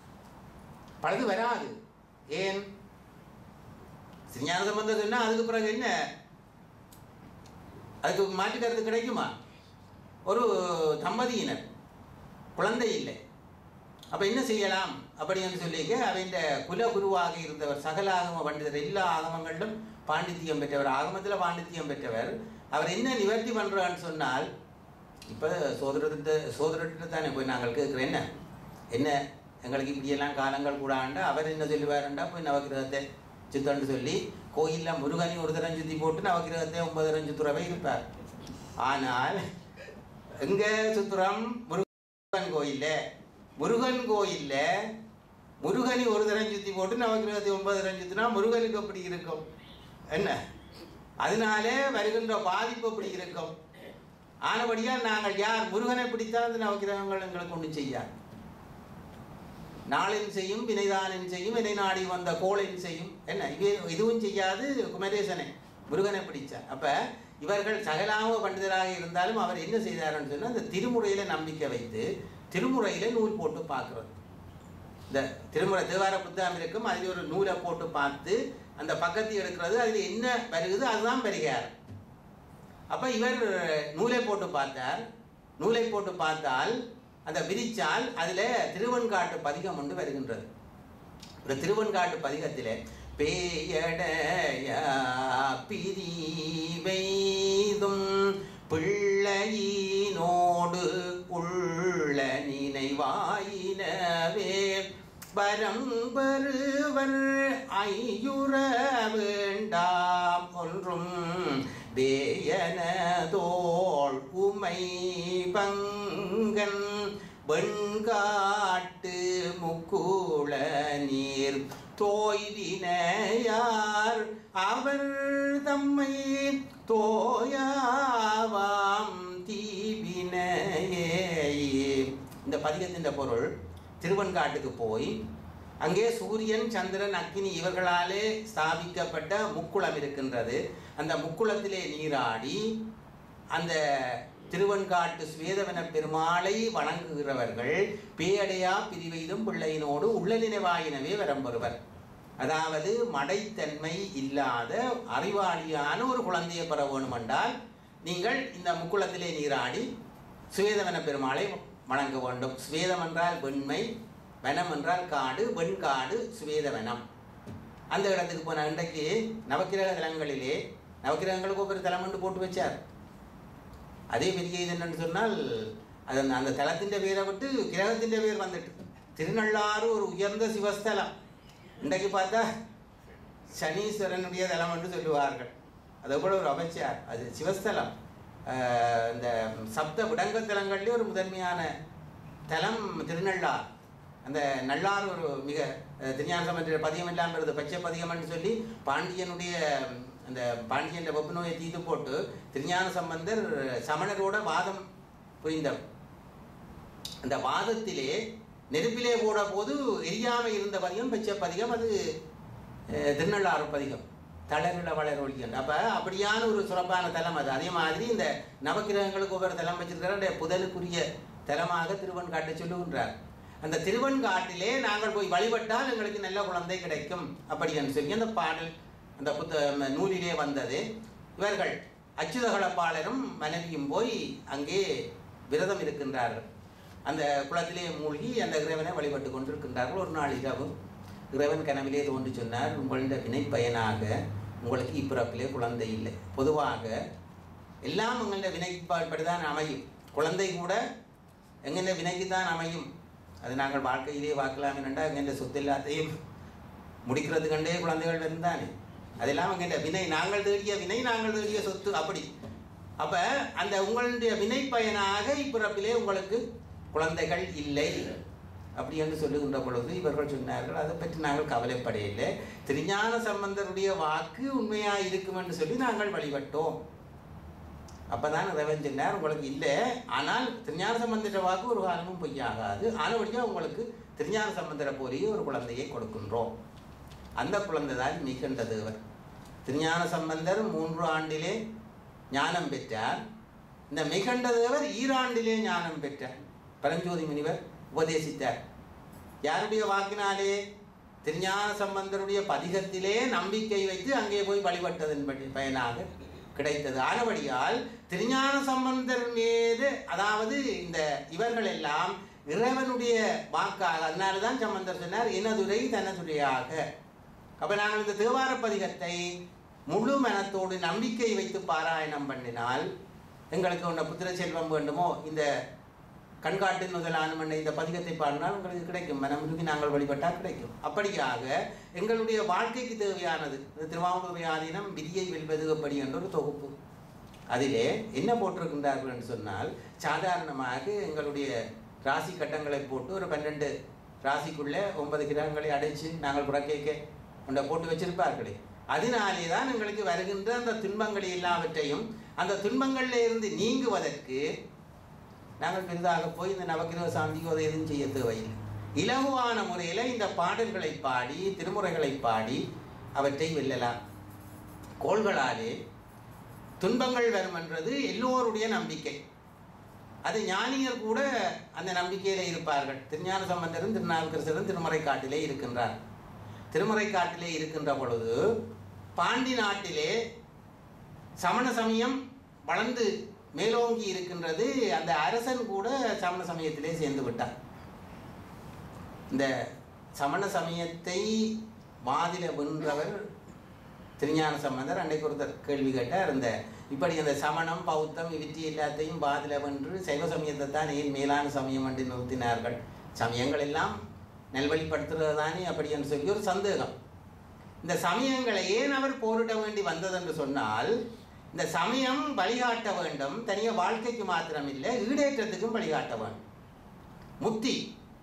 பழுது வராது ஏன் திருஞான சம்பந்தம் சொன்னா அதுக்கு பிறகு என்ன அதுக்கு மாற்று கருத்து கிடைக்குமா ஒரு தம்பதியினர் குழந்தை இல்லை அப்ப என்ன செய்யலாம் அப்படின்னு சொல்லிக்க அவன் குல குருவாக இருந்தவர் சகல ஆகம பண்டிதர் எல்லா ஆகமங்களிலும் பாண்டித்தியம் பெற்றவர் ஆகமத்துல பாண்டித்தியம் பெற்றவர் அவர் என்ன நிவர்த்தி பண்றான்னு சொன்னால் இப்ப சோதரத்தை சோதரத்தை தானே போய் நாங்கள் கேட்குறோம் என்ன என்ன எங்களுக்கு இப்படியெல்லாம் காலங்கள் கூட ஆண்டா அவர் என்ன சொல்லுவாருண்டா போய் நவகிரகத்தை சுத்தம்னு சொல்லி கோயிலில் முருகனை ஒரு தரம் சுத்தி போட்டு நவகிரகத்தை ஒன்பது தரம் சுத்துறவை இருப்பார் ஆனால் எங்க சுத்துறோம் முருகன் கோயில்ல முருகன் கோயில்ல முருகனை ஒரு தரம் சுத்தி போட்டு நவகிரகத்தை ஒன்பது தரம் சுத்தினா முருகனுக்கு அப்படி இருக்கும் என்ன அதனாலே வருகின்ற பாதிப்பு அப்படி இருக்கும் ஆனபடியால் நாங்கள் யார் முருகனை பிடித்தால் அந்த நவகிரகங்கள் எங்களுக்கு ஒன்றும் செய்யாது நாளின் செய்யும் வினைதானின் செய்யும் வினை நாடி வந்த கோளின் செய்யும் என்ன இது இதுவும் செய்யாது குமரேசனை முருகனை பிடிச்சார் அப்ப இவர்கள் சகலாம பண்டிதராக இருந்தாலும் அவர் என்ன செய்தாருன்னு சொன்னா இந்த திருமுறையில நம்பிக்கை வைத்து திருமுறையில நூல் போட்டு பார்க்கிறது இந்த திருமுறை தேவார புத்தகம் இருக்கும் அதில் ஒரு நூலை போட்டு பார்த்து அந்த பக்கத்தை எடுக்கிறது அதில் என்ன வருகுது அதுதான் பரிகாரம் அப்ப இவர் நூலை போட்டு பார்த்தார் நூலை போட்டு பார்த்தால் அந்த விரிச்சால் அதுல திருவன்காட்டு பதிகம் ஒன்று வருகின்றது இந்த திருவன்காட்டு பதிகத்திலே பேயடைய பிரிவைதும் பிள்ளையினோடு உள்ள நினைவாயினவே வரம் பெறுவர் ஐயுற வேண்டாம் ஒன்றும் வேயனதோள் உமை பங்கன் வெண்காட்டு முக்குள நீர் தோய்வினையார் அவர் தம்மை தோயாவாம் தீவினையே இந்த பதிகத்தின் பொருள் திருவன்காட்டுக்கு போய் அங்கே சூரியன் சந்திரன் அக்கினி இவர்களாலே ஸ்தாபிக்கப்பட்ட முக்குளம் இருக்கின்றது அந்த முக்குளத்திலே நீராடி அந்த திருவன்காட்டு சுவேதவன பெருமாளை வணங்குகிறவர்கள் பேயடையா பிரிவெய்தும் பிள்ளையினோடு உள்ள நினைவாயினவே வரம்பெறுவர் அதாவது மடைத்தன்மை இல்லாத அறிவாளியான ஒரு குழந்தையை பெற வேணுமென்றால் நீங்கள் இந்த முக்குளத்திலே நீராடி சுவேதவன பெருமாளை வணங்க வேண்டும் சுவேதம் என்றால் வெண்மை வனம் என்றால் காடு வெண்காடு சுவேதவனம் அந்த இடத்துக்கு போன இன்றைக்கு நவக்கிரக தலங்களிலே நவக்கிரகங்களுக்கு ஒவ்வொரு தலம் என்று போட்டு வச்சார் அதே பெரிய இது என்னன்னு சொன்னால் அது அந்த- அந்த தலத்தின் பேரை விட்டு கிரகத்தின் பேர் வந்துட்டு திருநள்ளாறு ஒரு உயர்ந்த சிவஸ்தலம் இன்றைக்கு பார்த்தா சனீஸ்வரனுடைய தலம் என்று சொல்லுவார்கள் அது கூட ஒரு அமைச்சார் அது சிவஸ்தலம் ஆஹ் இந்த சப்த விடங்க தலங்கள்லேயே ஒரு முதன்மையான தலம் திருநள்ளார் அந்த நல்லார் ஒரு மிக அஹ், திருஞான சம்பந்த பதியம் இல்லாமல் இருந்தது பச்சை பதியம்னு சொல்லி பாண்டியனுடைய ம், அந்த பாண்டியன் வெப்பு நோயை தீது போட்டு திருஞான சம்பந்தர் சமணரோட வாதம் புரிந்தவர் அந்த வாதத்திலே நெருப்பிலே போட போது எரியாமல் இருந்த பதிகம் பச்சை பதிகம் அது அஹ், திருநள்ளாறு பதிகம் தளரிட வளர ஒழிக்கணும் அப்போ அப்படியான ஒரு சிறப்பான தலம் அது அதே மாதிரி இந்த நவக்கிரகங்களுக்கு ஒவ்வொரு தலம் வச்சிருக்கிற அந்த புதலுக்குரிய தலமாக திருவன்காட்டை சொல்லுகின்றார் அந்த திருவன்காட்டிலே நாங்கள் போய் வழிபட்டால் எங்களுக்கு நல்ல குழந்தை கிடைக்கும் அப்படின்னு சொல்லி அந்த பாடல் அந்த புத்த ம- நூலிலே வந்தது இவர்கள் அச்சுதகளப்பாளரும் மனைவியும் போய் அங்கே விரதம் இருக்கின்றார்கள் அந்த குளத்திலே மூழ்கி அந்த இறைவனை வழிபட்டு கொண்டிருக்கின்றார்கள் ஒரு நாள் இரவு இறைவன் கனவிலே தோன்றி சொன்னார் உங்களுடைய வினை பயனாக உங்களுக்கு இப்பிறப்பிலே குழந்தை இல்லை பொதுவாக எல்லாம் எங்களுடைய வினைப்பாடு தான் அமையும் குழந்தை கூட எங்களுடைய வினைக்கு தான் அமையும் அது நாங்கள் வாழ்க்கையிலே பார்க்கலாம் என்னென்றா எங்களுடைய சொத்து எல்லாத்தையும் முடிக்கிறது கண்டே குழந்தைகள் இருந்தானே அதெல்லாம் எங்களுடைய வினை நாங்கள் தேடிய வினை நாங்கள் தேடிய சொத்து அப்படி அப்ப அந்த உங்களுடைய வினை பயனாக இப்பிறப்பிலே உங்களுக்கு குழந்தைகள் இல்லை அப்படி என்று சொல்லுகின்ற பொழுது இவர்கள் சொன்னார்கள் அதை பற்றி நாங்கள் கவலைப்படையில்லை திருஞான சம்பந்தருடைய வாக்கு உண்மையா இருக்கும் என்று சொல்லி நாங்கள் வழிபட்டோம் அப்பதான் இறைவன் சொன்னார் உங்களுக்கு இல்லை ஆனால் திருஞான சம்பந்தர வாக்கு ஒரு காலமும் பொய்யாகாது ஆனபடியாக உங்களுக்கு திருஞான சம்பந்தர போலியே ஒரு குழந்தையை கொடுக்கின்றோம் அந்த குழந்தை தான் மிகண்ட தேவர் திருஞான சம்பந்தர் மூன்று ஆண்டிலே ஞானம் பெற்றார் இந்த மிகண்ட தேவர் ஈராண்டிலே ஞானம் பெற்றார் பரஞ்சோதி முனிவர் உபதேசித்தார் யாருடைய வாக்கினாலே திருஞான சம்பந்தருடைய பதிகத்திலே நம்பிக்கை வைத்து அங்கே போய் வழிபட்டதன் படி பயனாக கிடைத்தது ஆனபடியால் திருஞான சம்பந்தர் மீது அதாவது இந்த இவர்கள் எல்லாம் இறைவனுடைய வாக்காக அதனால தான் சம்பந்தர் சொன்னார் இனதுரை தனதுரையாக அப்ப நாங்கள் இந்த தேவார பதிகத்தை முழு மனத்தோடு நம்பிக்கை வைத்து பாராயணம் பண்ணினால் எங்களுக்கு ஒன்று புத்திர செல்வம் வேண்டுமோ இந்த கண்காட்டின் முதலான மண்ணை இந்த பதிகத்தை பாடினால் உங்களுக்கு கிடைக்கும் மனமுருகி நாங்கள் வழிபட்டால் கிடைக்கும் அப்படியாக எங்களுடைய வாழ்க்கைக்கு தேவையானது இந்த திருவாவூர் ஆதீனம் விதியை வெல்வது எப்படி என்ற ஒரு தொகுப்பு அதிலே என்ன போட்டிருக்கின்றார்கள் என்று சொன்னால் சாதாரணமாக எங்களுடைய ராசி கட்டங்களை போட்டு ஒரு பன்னெண்டு ராசிக்குள்ளே ஒன்பது கிரகங்களை அடைச்சு நாங்கள் புறக்கேக்க கொண்ட போட்டு வச்சிருப்பார்களே அதனாலே தான் எங்களுக்கு வருகின்ற அந்த துன்பங்கள் எல்லாவற்றையும் அந்த துன்பங்கள்ல இருந்து நீங்குவதற்கு நாங்கள் பெரிதாக போய் இந்த நவக்கிரக சாந்திக்கோ அதை எதுவும் செய்ய தேவையில்லை இலகுவான முறையில் இந்த பாடல்களை பாடி திருமுறைகளை பாடி அவற்றை வெல்லலாம் கோள்களாலே துன்பங்கள் வரும் என்றது எல்லோருடைய நம்பிக்கை அது ஞானியர் கூட அந்த நம்பிக்கையிலே இருப்பார்கள் திருஞான சம்பந்தரும் திருநாவுக்கரசரும் திருமறை காட்டிலே இருக்கின்றார் திருமறை காட்டிலே இருக்கின்ற பொழுது பாண்டி நாட்டிலே சமண சமயம் வளர்ந்து மேலோங்கி இருக்கின்றது அந்த அரசன் கூட சமண சமயத்திலே சேர்ந்து விட்டார் இந்த சமண சமயத்தை வாதில வென்றவர் திருஞான சம்பந்தர் அன்னைக்கு ஒருத்தர் கேள்வி கேட்டார் இந்த இப்படி அந்த சமணம் பௌத்தம் இவற்றி எல்லாத்தையும் வாதில வென்று சைவ சமயத்தை தான் ஏன் மேலான சமயம் என்று நிறுத்தினார்கள் சமயங்கள் எல்லாம் நல்வழிப்படுத்துறது தானே அப்படி என்று சொல்லி ஒரு சந்தேகம் இந்த சமயங்களை ஏன் அவர் போரிட வேண்டி வந்தது என்று சொன்னால் இந்த சமயம் வழிகாட்ட வேண்டும் தனியாக வாழ்க்கைக்கு மாத்திரம் இல்லை ஈடேற்றத்துக்கும் வழிகாட்ட வேண்டும் முத்தி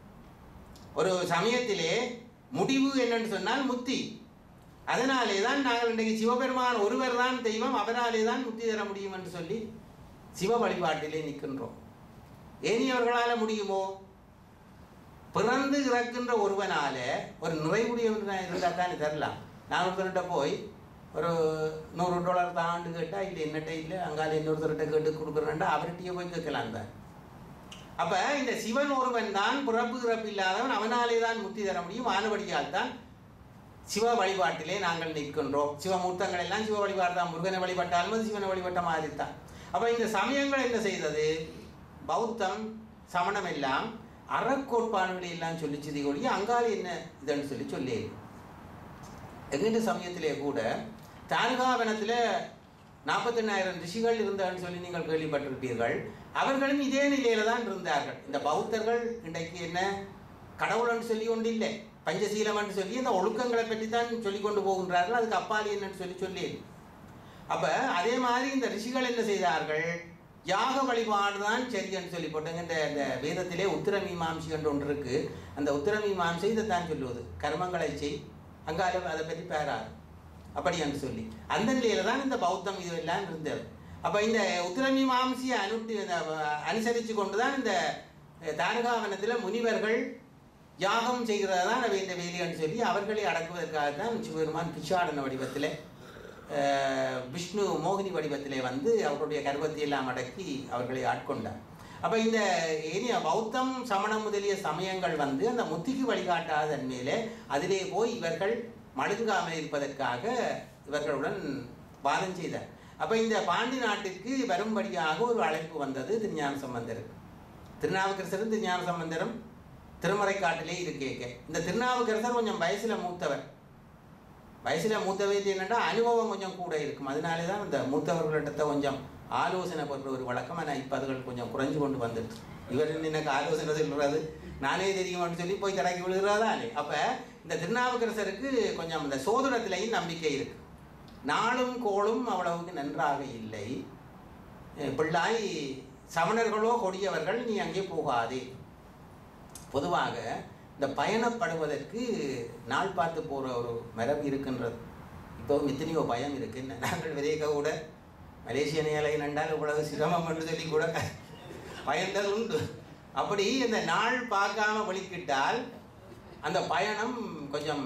ஒரு சமயத்திலே முடிவு என்னன்னு சொன்னால் முத்தி அதனாலே தான் நாங்கள் இன்றைக்கு சிவபெருமான் ஒருவர் தான் தெய்வம் அவராலே தான் முத்தி தர முடியும் என்று சொல்லி சிவ வழிபாட்டிலே நிற்கின்றோம் ஏனியவர்களால் முடியுமோ பிறந்து இறக்கின்ற ஒருவனால ஒரு நிறைவுடையவன் இருந்தால் தானே தரலாம் நான் ஒருத்தர்கிட்ட போய் ஒரு நூறு டாலர் தாண்டு கேட்டால் இல்லை என்னட்ட இல்லை அங்கால இன்னொருத்தர்கிட்ட கேட்டு கொடுக்குறேன்டா அவர்கிட்டயே போய் கேட்கலாம் தான் அப்ப இந்த சிவன் ஒருவன் தான் பிறப்பு இறப்பு இல்லாதவன் அவனாலே தான் முத்தி தர முடியும் ஆனபடியால் தான் சிவ வழிபாட்டிலே நாங்கள் நிற்கின்றோம் சிவமூர்த்தங்கள் எல்லாம் சிவ வழிபாடு தான் முருகனை வழிபட்டாலும் அது சிவனை வழிபட்ட மாதிரி தான் அப்ப இந்த சமயங்கள் என்ன செய்தது பௌத்தம் சமணம் எல்லாம் அறக்கோட்பாடுகளை எல்லாம் சொல்லிச்சது ஒழிய அங்கால என்ன இதுன்னு சொல்லி சொல்லி எங்கிட்ட சமயத்திலே கூட தாலுகாவனத்தில் நாற்பத்தெண்ணாயிரம் ரிஷிகள் இருந்தான்னு சொல்லி நீங்கள் கேள்விப்பட்டிருப்பீர்கள் அவர்களும் இதே நிலையில தான் இருந்தார்கள் இந்த பௌத்தர்கள் இன்றைக்கு என்ன கடவுள்னு சொல்லி ஒன்று இல்லை பஞ்சசீலம்னு சொல்லி அந்த ஒழுக்கங்களை பற்றி தான் சொல்லி கொண்டு போகின்றார்கள் அதுக்கு அப்பாலி என்னன்னு சொல்லி சொல்லி அப்ப அதே மாதிரி இந்த ரிஷிகள் என்ன செய்தார்கள் யாக வழிபாடு தான் சரியன்னு சொல்லி போட்டாங்க இந்த இந்த வேதத்திலே உத்திர மீமாம்சி என்று ஒன்று இருக்கு அந்த உத்திர மீமாம்சை இதை தான் சொல்லுவது கர்மங்களை செய் அங்கால அதை பற்றி பேராது அப்படி என்று சொல்லி அந்த நிலையில தான் இந்த பௌத்தம் இது எல்லாம் இருந்தது அப்ப இந்த உத்திர மீமாம்சியை அனுட்டி அனுசரித்து கொண்டு தான் இந்த தாரகாவனத்துல முனிவர்கள் யாகம் செய்கிறதா தான் அவை இந்த வேலைன்னு சொல்லி அவர்களை அடக்குவதற்காக தான் சிவபெருமான் பிச்சாடன வடிவத்தில் விஷ்ணு மோகினி வடிவத்திலே வந்து அவருடைய கர்வத்தை எல்லாம் அடக்கி அவர்களை ஆட்கொண்டார் அப்ப இந்த இனிய பௌத்தம் சமணம் முதலிய சமயங்கள் வந்து அந்த முத்திக்கு வழிகாட்டாத தன்மையிலே அதிலே போய் இவர்கள் மழுங்காமல் இருப்பதற்காக இவர்களுடன் வாதம் செய்தார் அப்ப இந்த பாண்டி நாட்டிற்கு வரும்படியாக ஒரு அழைப்பு வந்தது திருஞான சம்பந்தருக்கு திருநாவுக்கரசரும் திருஞான சம்பந்தரும் திருமறைக்காட்டிலே இருக்கேக்க இந்த திருநாவுக்கரசர் கொஞ்சம் வயசுல மூத்தவர் வயசுல மூத்தவருக்கு என்னன்னா அனுபவம் கொஞ்சம் கூட இருக்கும் அதனாலே தான் இந்த மூத்தவர்களிடத்த கொஞ்சம் ஆலோசனை பண்ற ஒரு வழக்கம் ஆனால் இப்போ அதுகள் கொஞ்சம் குறைஞ்சு கொண்டு வந்துட்டு இவர் எனக்கு ஆலோசனை சொல்றது நானே தெரியுமான்னு சொல்லி போய் கடைக்கு விழுகிறதானே அப்ப இந்த திருநாவுக்கரசருக்கு கொஞ்சம் இந்த சோதனத்திலையும் நம்பிக்கை இருக்கு நாளும் கோளும் அவ்வளவுக்கு நன்றாக இல்லை அஹ் பிள்ளாய் சமணர்களோ கொடியவர்கள் நீ அங்கே போகாதே பொதுவாக இந்த பயணப்படுவதற்கு நாள் பார்த்து போகிற ஒரு மரபு இருக்கின்றது இப்போவும் எத்தனையோ பயம் இருக்கு என்ன நாங்கள் விதைக்க கூட மலேசிய நிலை நண்டால் இவ்வளவு சிரமம் என்று சொல்லி கூட பயந்தது உண்டு அப்படி இந்த நாள் பார்க்காம வலிக்கிட்டால் அந்த பயணம் கொஞ்சம்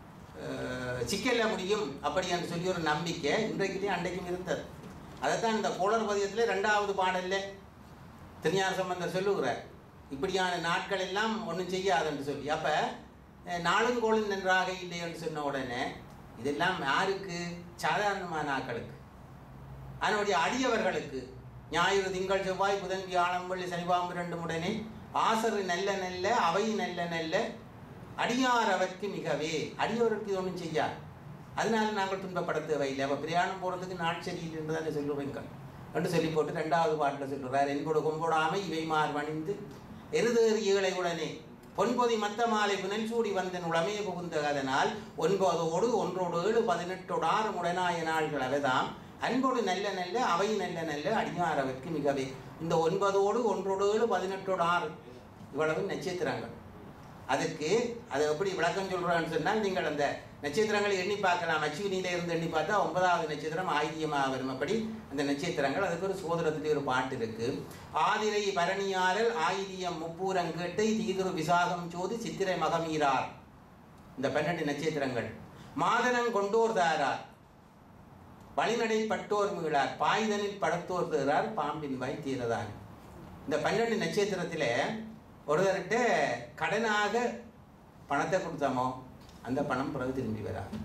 அஹ், சிக்கல்ல முடியும் அப்படி என்று சொல்லி ஒரு நம்பிக்கை இன்றைக்குலேயும் அன்றைக்கும் இருந்தது அதைத்தான் இந்த கோளர் பதியத்தில் ரெண்டாவது பாடல்ல திருஞான சம்பந்தர் சொல்லுகிறார் இப்படியான நாட்கள் எல்லாம் ஒன்றும் செய்யாதுன்னு சொல்லி அப்போ நாளும் கோளும் நன்றாக இல்லை என்று சொன்ன உடனே இதெல்லாம் யாருக்கு சாதாரணமான ஆட்களுக்கு அதனுடைய அடியவர்களுக்கு ஞாயிறு திங்கள் செவ்வாய் புதன் வியாழம் வெள்ளி சனிபாம்பு ரெண்டு உடனே ஆசரு நல்ல நல்ல அவை நல்ல நல்ல அடியார் அவர்க்கு மிகவே அடியவருக்கு இது ஒன்றும் செய்யாது அதனால நாங்கள் துன்பப்பட தேவையில்லை அப்போ பிரயாணம் போகிறதுக்கு நாள் சரியில்லை என்று தானே சொல்லுவேங்க என்று சொல்லி போட்டு ரெண்டாவது பாட்டில் சொல்லுறார் என்போடு கொம்போடாமை இவை மார் வணிந்து எருதேறு ஏழை உடனே பொன்பொதி மத்த மாலை புனல் சூடி வந்த உளமே புகுந்த அதனால் ஒன்பதோடு ஒன்றோடு ஏழு பதினெட்டோடு ஆறு முடனாய நாள்கள் அவைதாம் அன்போடு நல்ல நல்ல அவை நல்ல நல்ல அடியார் அவருக்கு மிகவே இந்த ஒன்பதோடு ஒன்றோடு ஏழு பதினெட்டோடு ஆறு இவ்வளவு நட்சத்திரங்கள் அதுக்கு அதை எப்படி விளக்கம் சொல்றான்னு சொன்னால் நீங்கள் அந்த நட்சத்திரங்களை எண்ணி பார்க்கலாம் அச்சுவினியில இருந்து எண்ணி பார்த்தா ஒன்பதாவது நட்சத்திரம் ஆயிரியமாக வரும் அப்படி அந்த நட்சத்திரங்கள் அதுக்கு ஒரு சோதரத்திலே ஒரு பாட்டு இருக்கு ஆதிரை பரணியாரல் ஆயிரியம் முப்பூரம் கேட்டை தீதுரு விசாகம் சோதி சித்திரை மகமீரார் இந்த பன்னெண்டு நட்சத்திரங்கள் மாதனம் கொண்டோர் தாரார் வழிநடை பட்டோர் மீளார் பாய்தனில் படத்தோர் தேரார் பாம்பின் வாய் தீரதான் இந்த பன்னெண்டு நட்சத்திரத்தில் ஒருவர்கிட்ட கடனாக பணத்தை கொடுத்தோமோ அந்த பணம் பிறகு திரும்பி வராது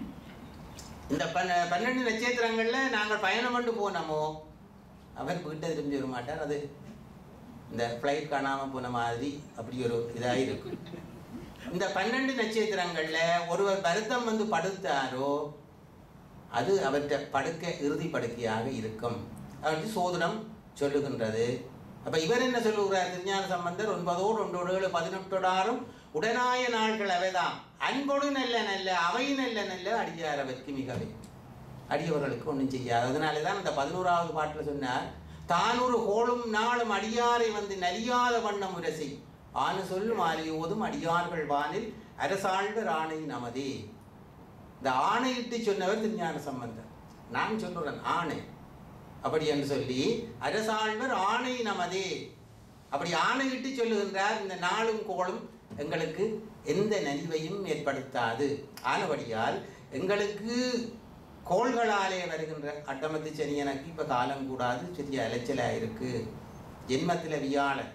இந்த பன்ன பன்னெண்டு நட்சத்திரங்கள்ல நாங்கள் பயணம் கொண்டு போனோமோ அவர் வீட்டை திரும்பி வர மாட்டார் அது இந்த ஃப்ளைட் காணாமல் போன மாதிரி அப்படி ஒரு இதாக இருக்கும் இந்த பன்னெண்டு நட்சத்திரங்கள்ல ஒருவர் வருத்தம் வந்து படுத்தாரோ அது அவர்கிட்ட படுக்க இறுதி படுக்கையாக இருக்கும் அவருக்கு சோதனம் சொல்லுகின்றது அப்ப இவர் என்ன சொல்லுகிறார் திருஞான சம்பந்தர் ஒன்பதோடு ஒன்றோடு ஏழு பதினெட்டோடாரும் உடனாய நாள்கள் அவைதாம் அன்போடு நல்ல நல்ல அவை நல்ல நல்ல அடியார் அவருக்கு மிகவே அடியவர்களுக்கு ஒன்றும் செய்யாது அதனால தான் அந்த பதினோராவது பாட்டில் சொன்னார் தானொரு கோளும் நாளும் அடியாரை வந்து நலியாத வண்ணம் உரசி ஆணு சொல் மாலியோதும் அடியார்கள் வானில் அரசாழ்வர் ஆணை நமதே இந்த ஆணையிட்டு சொன்னவர் திருஞான சம்பந்தர் நான் சொல்லுறேன் ஆணை அப்படி என்று சொல்லி அரசாழ்வர் ஆணை நமதே அப்படி ஆணையிட்டு சொல்லுகின்றார் இந்த நாளும் கோளும் எங்களுக்கு எந்த நலிவையும் ஏற்படுத்தாது ஆனபடியால் எங்களுக்கு கோள்களாலே வருகின்ற அட்டமத்து சனி எனக்கு இப்போ காலம் கூடாது சிறிய அலைச்சலாக இருக்கு ஜென்மத்தில் வியாழன்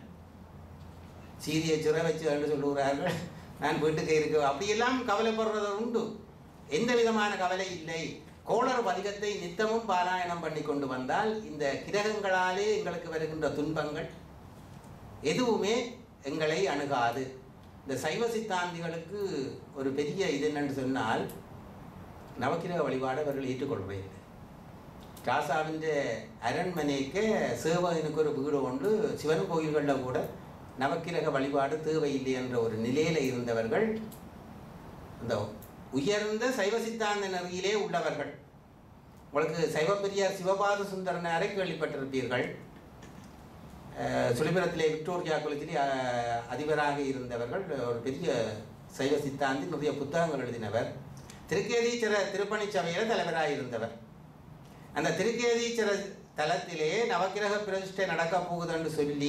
சீதியை சிற வச்சு என்று சொல்லுகிறார்கள் நான் வீட்டுக்கு இருக்கு அப்படியெல்லாம் கவலைப்படுறது உண்டு எந்த விதமான கவலை இல்லை கோளர் பதிகத்தை நித்தமும் பாராயணம் பண்ணி கொண்டு வந்தால் இந்த கிரகங்களாலே எங்களுக்கு வருகின்ற துன்பங்கள் எதுவுமே எங்களை அணுகாது இந்த சைவ சித்தாந்திகளுக்கு ஒரு பெரிய இது என்னன்னு சொன்னால் நவக்கிரக வழிபாடு அவர்கள் ஏற்றுக்கொள்வதில்லை ராசாவின் அரண்மனைக்கு சேவகனுக்கு ஒரு வீடு உண்டு சிவன் கோயில்களில் கூட நவக்கிரக வழிபாடு தேவையில்லை என்ற ஒரு நிலையில இருந்தவர்கள் இந்த உயர்ந்த சைவ சித்தாந்த நெறியிலே உள்ளவர்கள் உங்களுக்கு சைவப்பெரியார் சிவபாத சுந்தரனாரை கேள்விப்பட்டிருப்பீர்கள் அஹ், சுழிபுரத்திலே விக்டோரியா குலத்திலே அஹ், அதிபராக இருந்தவர்கள் ஒரு பெரிய சைவ சித்தாந்தி நிறைய புத்தகங்கள் எழுதினவர் திருக்கேதீச்சர திருப்பணி சபையில தலைவராக இருந்தவர் அந்த திருக்கேதீச்சர தலத்திலே நவக்கிரக பிரதிஷ்டை நடக்க போகுதுன்னு சொல்லி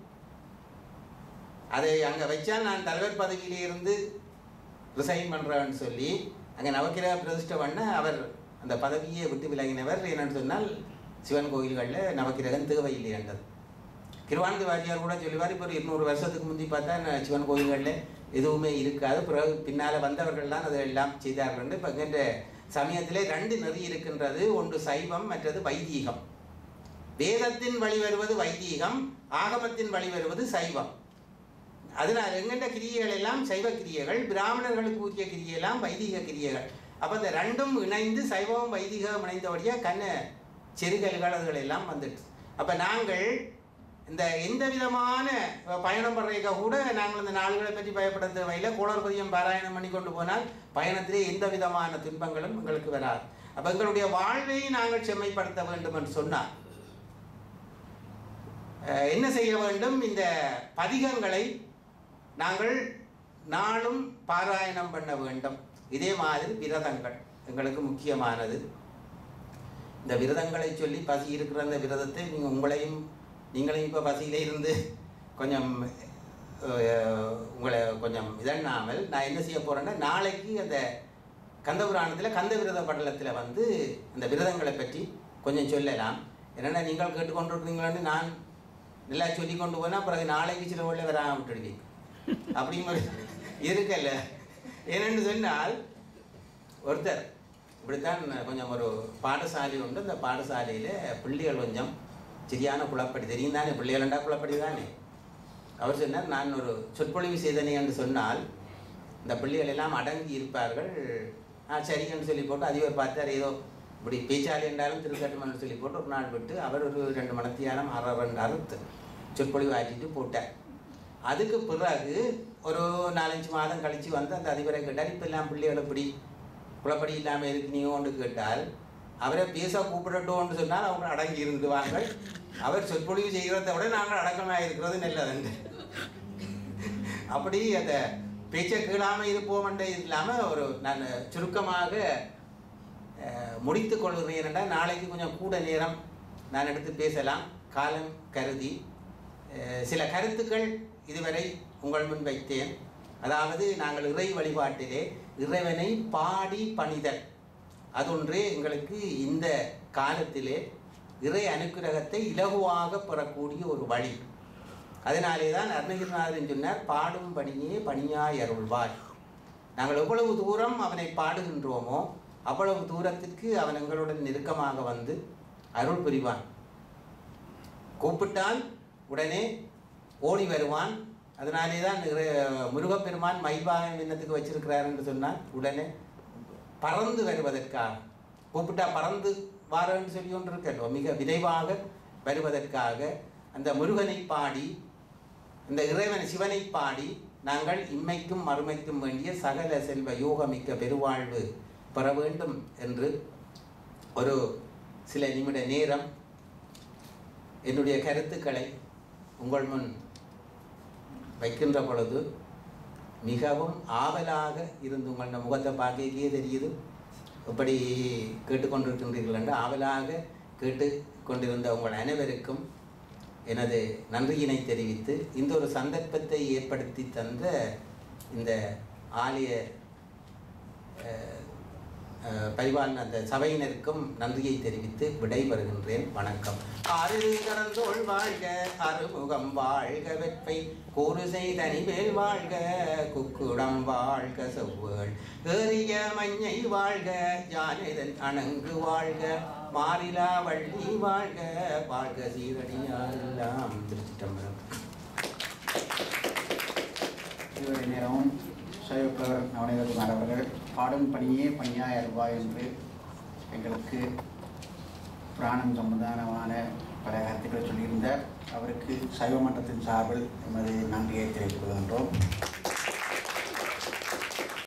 அதை அங்கே வச்சா நான் தலைவர் பதவியிலே இருந்து ரிசைன் பண்ணுறேன்னு சொல்லி அங்கே நவக்கிரக பிரதிஷ்டை பண்ண அவர் அந்த பதவியை விட்டு விலகினவர் என்னன்னு சொன்னால் சிவன் கோயில்களில் நவக்கிரகம் தேவையில்லை என்றது கிருவானந்த வாரியார் கூட சொல்லுவார் இப்போ ஒரு இருநூறு வருஷத்துக்கு முந்தி பார்த்தா ந- சிவன் கோயில்களில் எதுவுமே இருக்காது பிறகு பின்னால் வந்தவர்கள் தான் அதை எல்லாம் செய்தார்கள் இப்போ என்ற சமயத்திலே ரெண்டு நெறி இருக்கின்றது ஒன்று சைவம் மற்றது வைதீகம் வேதத்தின் வழி வருவது வைதீகம் ஆகமத்தின் வழி வருவது சைவம் அதனால் எங்கெண்ட கிரியைகள் எல்லாம் சைவ கிரியைகள் பிராமணர்களுக்கு உரிய கிரியையெல்லாம் வைதிக கிரியைகள் அப்போ இந்த ரெண்டும் இணைந்து சைவம் வைதிகம் இணைந்தபடியாக கண்ண செருகல்கள் அதுகள் எல்லாம் வந்துட்டு அப்போ நாங்கள் இந்த எந்த விதமான பயணம் பண்ணுறதுக்க கூட நாங்கள் இந்த நாள்களை பற்றி பயப்பட தேவையில்லை கோளர்பதியம் பாராயணம் பண்ணி கொண்டு போனால் பயணத்திலே எந்த விதமான துன்பங்களும் எங்களுக்கு வராது அப்போ எங்களுடைய வாழ்வை நாங்கள் செம்மைப்படுத்த வேண்டும் என்று சொன்னார் அஹ், என்ன செய்ய வேண்டும் இந்த பதிகங்களை நாங்கள் நாளும் பாராயணம் பண்ண வேண்டும் இதே மாதிரி விரதங்கள் எங்களுக்கு முக்கியமானது இந்த விரதங்களை சொல்லி பசி இருக்கிற அந்த விரதத்தை நீங்கள் உங்களையும் நீங்களையும் இப்போ பசியிலே இருந்து கொஞ்சம் அஹ், உங்களை கொஞ்சம் இதண்ணாமல் நான் என்ன செய்ய போகிறேன்னா நாளைக்கு அந்த கந்தபுராணத்தில் கந்த விரத படலத்தில் வந்து அந்த விரதங்களை பற்றி கொஞ்சம் சொல்லலாம் என்னென்னா நீங்கள் கேட்டுக்கொண்டிருக்கிறீங்களான்னு நான் நல்லா சொல்லி கொண்டு போனால் பிறகு நாளைக்கு சில உள்ள வராம விட்டுடுவீங்க அப்படிங்கிற ஒரு இருக்கல்ல ஏனென்று சொன்னால் ஒருத்தர் இப்படித்தான் கொஞ்சம் ஒரு பாடசாலை உண்டு அந்த பாடசாலையில் பிள்ளைகள் கொஞ்சம் சரியான குழப்படி தெரியும் தானே பிள்ளைகளண்டா குழப்படி தானே அவர் சொன்னார் நான் ஒரு சொற்பொழிவு செய்தனே என்று சொன்னால் இந்த பிள்ளைகள் எல்லாம் அடங்கி இருப்பார்கள் ஆ சரின்னு சொல்லி போட்டு அதிபர் பார்த்தார் ஏதோ இப்படி பேச்சாளி என்றாலும் திருக்கட்டுமன்னு சொல்லி போட்டு ஒரு நாள் விட்டு அவர் ஒரு ரெண்டு மணத்தியாலம் அரை ரெண்டு அறுத்து சொற்பொழிவு ஆற்றிட்டு போட்டார் அதுக்கு பிறகு ஒரு நாலஞ்சு மாதம் கழித்து வந்து அந்த அதிபரை கேட்டார் இப்போ எல்லாம் பிள்ளைகள் இப்படி குழப்படி இல்லாமல் இருக்கீங்கன்னு கேட்டால் அவரை பேச கூப்பிடட்டோன்னு சொன்னால் அவங்க அடங்கி இருந்துவாங்க அவர் சொற்பொழிவு செய்கிறத விட நாங்கள் அடக்கமாக இருக்கிறது நல்லதுண்டு அப்படி அந்த பேச்சை கீழாமல் இருப்போம்ன்ற இல்லாமல் ஒரு நான் சுருக்கமாக அஹ், முடித்துக் கொள்கிறேன் என்றால் நாளைக்கு கொஞ்சம் கூட நேரம் நான் எடுத்து பேசலாம் காலம் கருதி அஹ், சில கருத்துக்கள் இதுவரை உங்கள் முன் வைத்தேன் அதாவது நாங்கள் இறை வழிபாட்டிலே இறைவனை பாடி பணிதல் அதொன்றே எங்களுக்கு இந்த காலத்திலே இறை அனுக்கிரகத்தை இலகுவாக பெறக்கூடிய ஒரு வழி அதனாலே தான் அருணகிரிநாதன் சொன்னார் பாடும் பணியே பணியாய் அருள்வாய் நாங்கள் எவ்வளவு தூரம் அவனை பாடுகின்றோமோ அவ்வளவு தூரத்திற்கு அவன் எங்களுடன் நெருக்கமாக வந்து அருள் புரிவான் கூப்பிட்டால் உடனே ஓடி வருவான் அதனாலே தான் இறை- முருகப்பெருமான் மயில்வாகன் விண்ணத்துக்கு வச்சிருக்கிறார் என்று சொன்னால் உடனே பறந்து வருவதற்காக கூப்பிட்டா பறந்து வாரன்னு சொல்லி ஒன்று இருக்கല്ലോ மிக விரைவாக வருவதற்காக அந்த முருகனை பாடி அந்த இறைவன் சிவனை பாடி நாங்கள் இம்மைக்கும் மறுமைக்கும் வேண்டிய சகல செல்வ யோகமிக்க பெருவாழ்வு பெற வேண்டும் என்று ஒரு சில நிமிட நேரம் என்னுடைய கருத்துக்களை உங்கள் முன் வைக்கின்ற பொழுது மிகவும் ஆவலாக இருந்து உங்களோட முகத்தை பார்க்கவே தெரியுது எப்படி கேட்டுக்கொண்டிருக்கின்றீர்கள் என்று ஆவலாக கேட்டு கொண்டிருந்த உங்கள் அனைவருக்கும் எனது நன்றியினை தெரிவித்து இந்த ஒரு சந்தர்ப்பத்தை ஏற்படுத்தி தந்த இந்த ஆலய அஹ், அஹ், பரிவான் அந்த சபையினருக்கும் நன்றியை தெரிவித்து விடைபெறுகின்றேன் வணக்கம் ஆறு கடந்தோள் வாழ்க அறுமுகம் வாழ்க வெப்பை கூறு செய்தனிவேல் வாழ்க குக்குடம் வாழ்க செவ்வேள் ஏறிய மஞ்சை வாழ்க ஜானிதன் அணங்கு வாழ்க மாறிலா வள்ளி வாழ்க வாழ்க சீரடியாரெல்லாம் திருச்சிட்டம்பரம் இதுவரை நேரமும் சைவப்புலவர் நவநீதகுமார் அவர்கள் பாடும் பணியே பணியாய் அருள்வாய் என்று எங்களுக்கு புராணம் சம்பந்தமான பல கருத்துக்களை சொல்லியிருந்தார் அவருக்கு சைவ மன்றத்தின் சார்பில் எமது நன்றியை தெரிவித்துக் கொள்கின்றோம்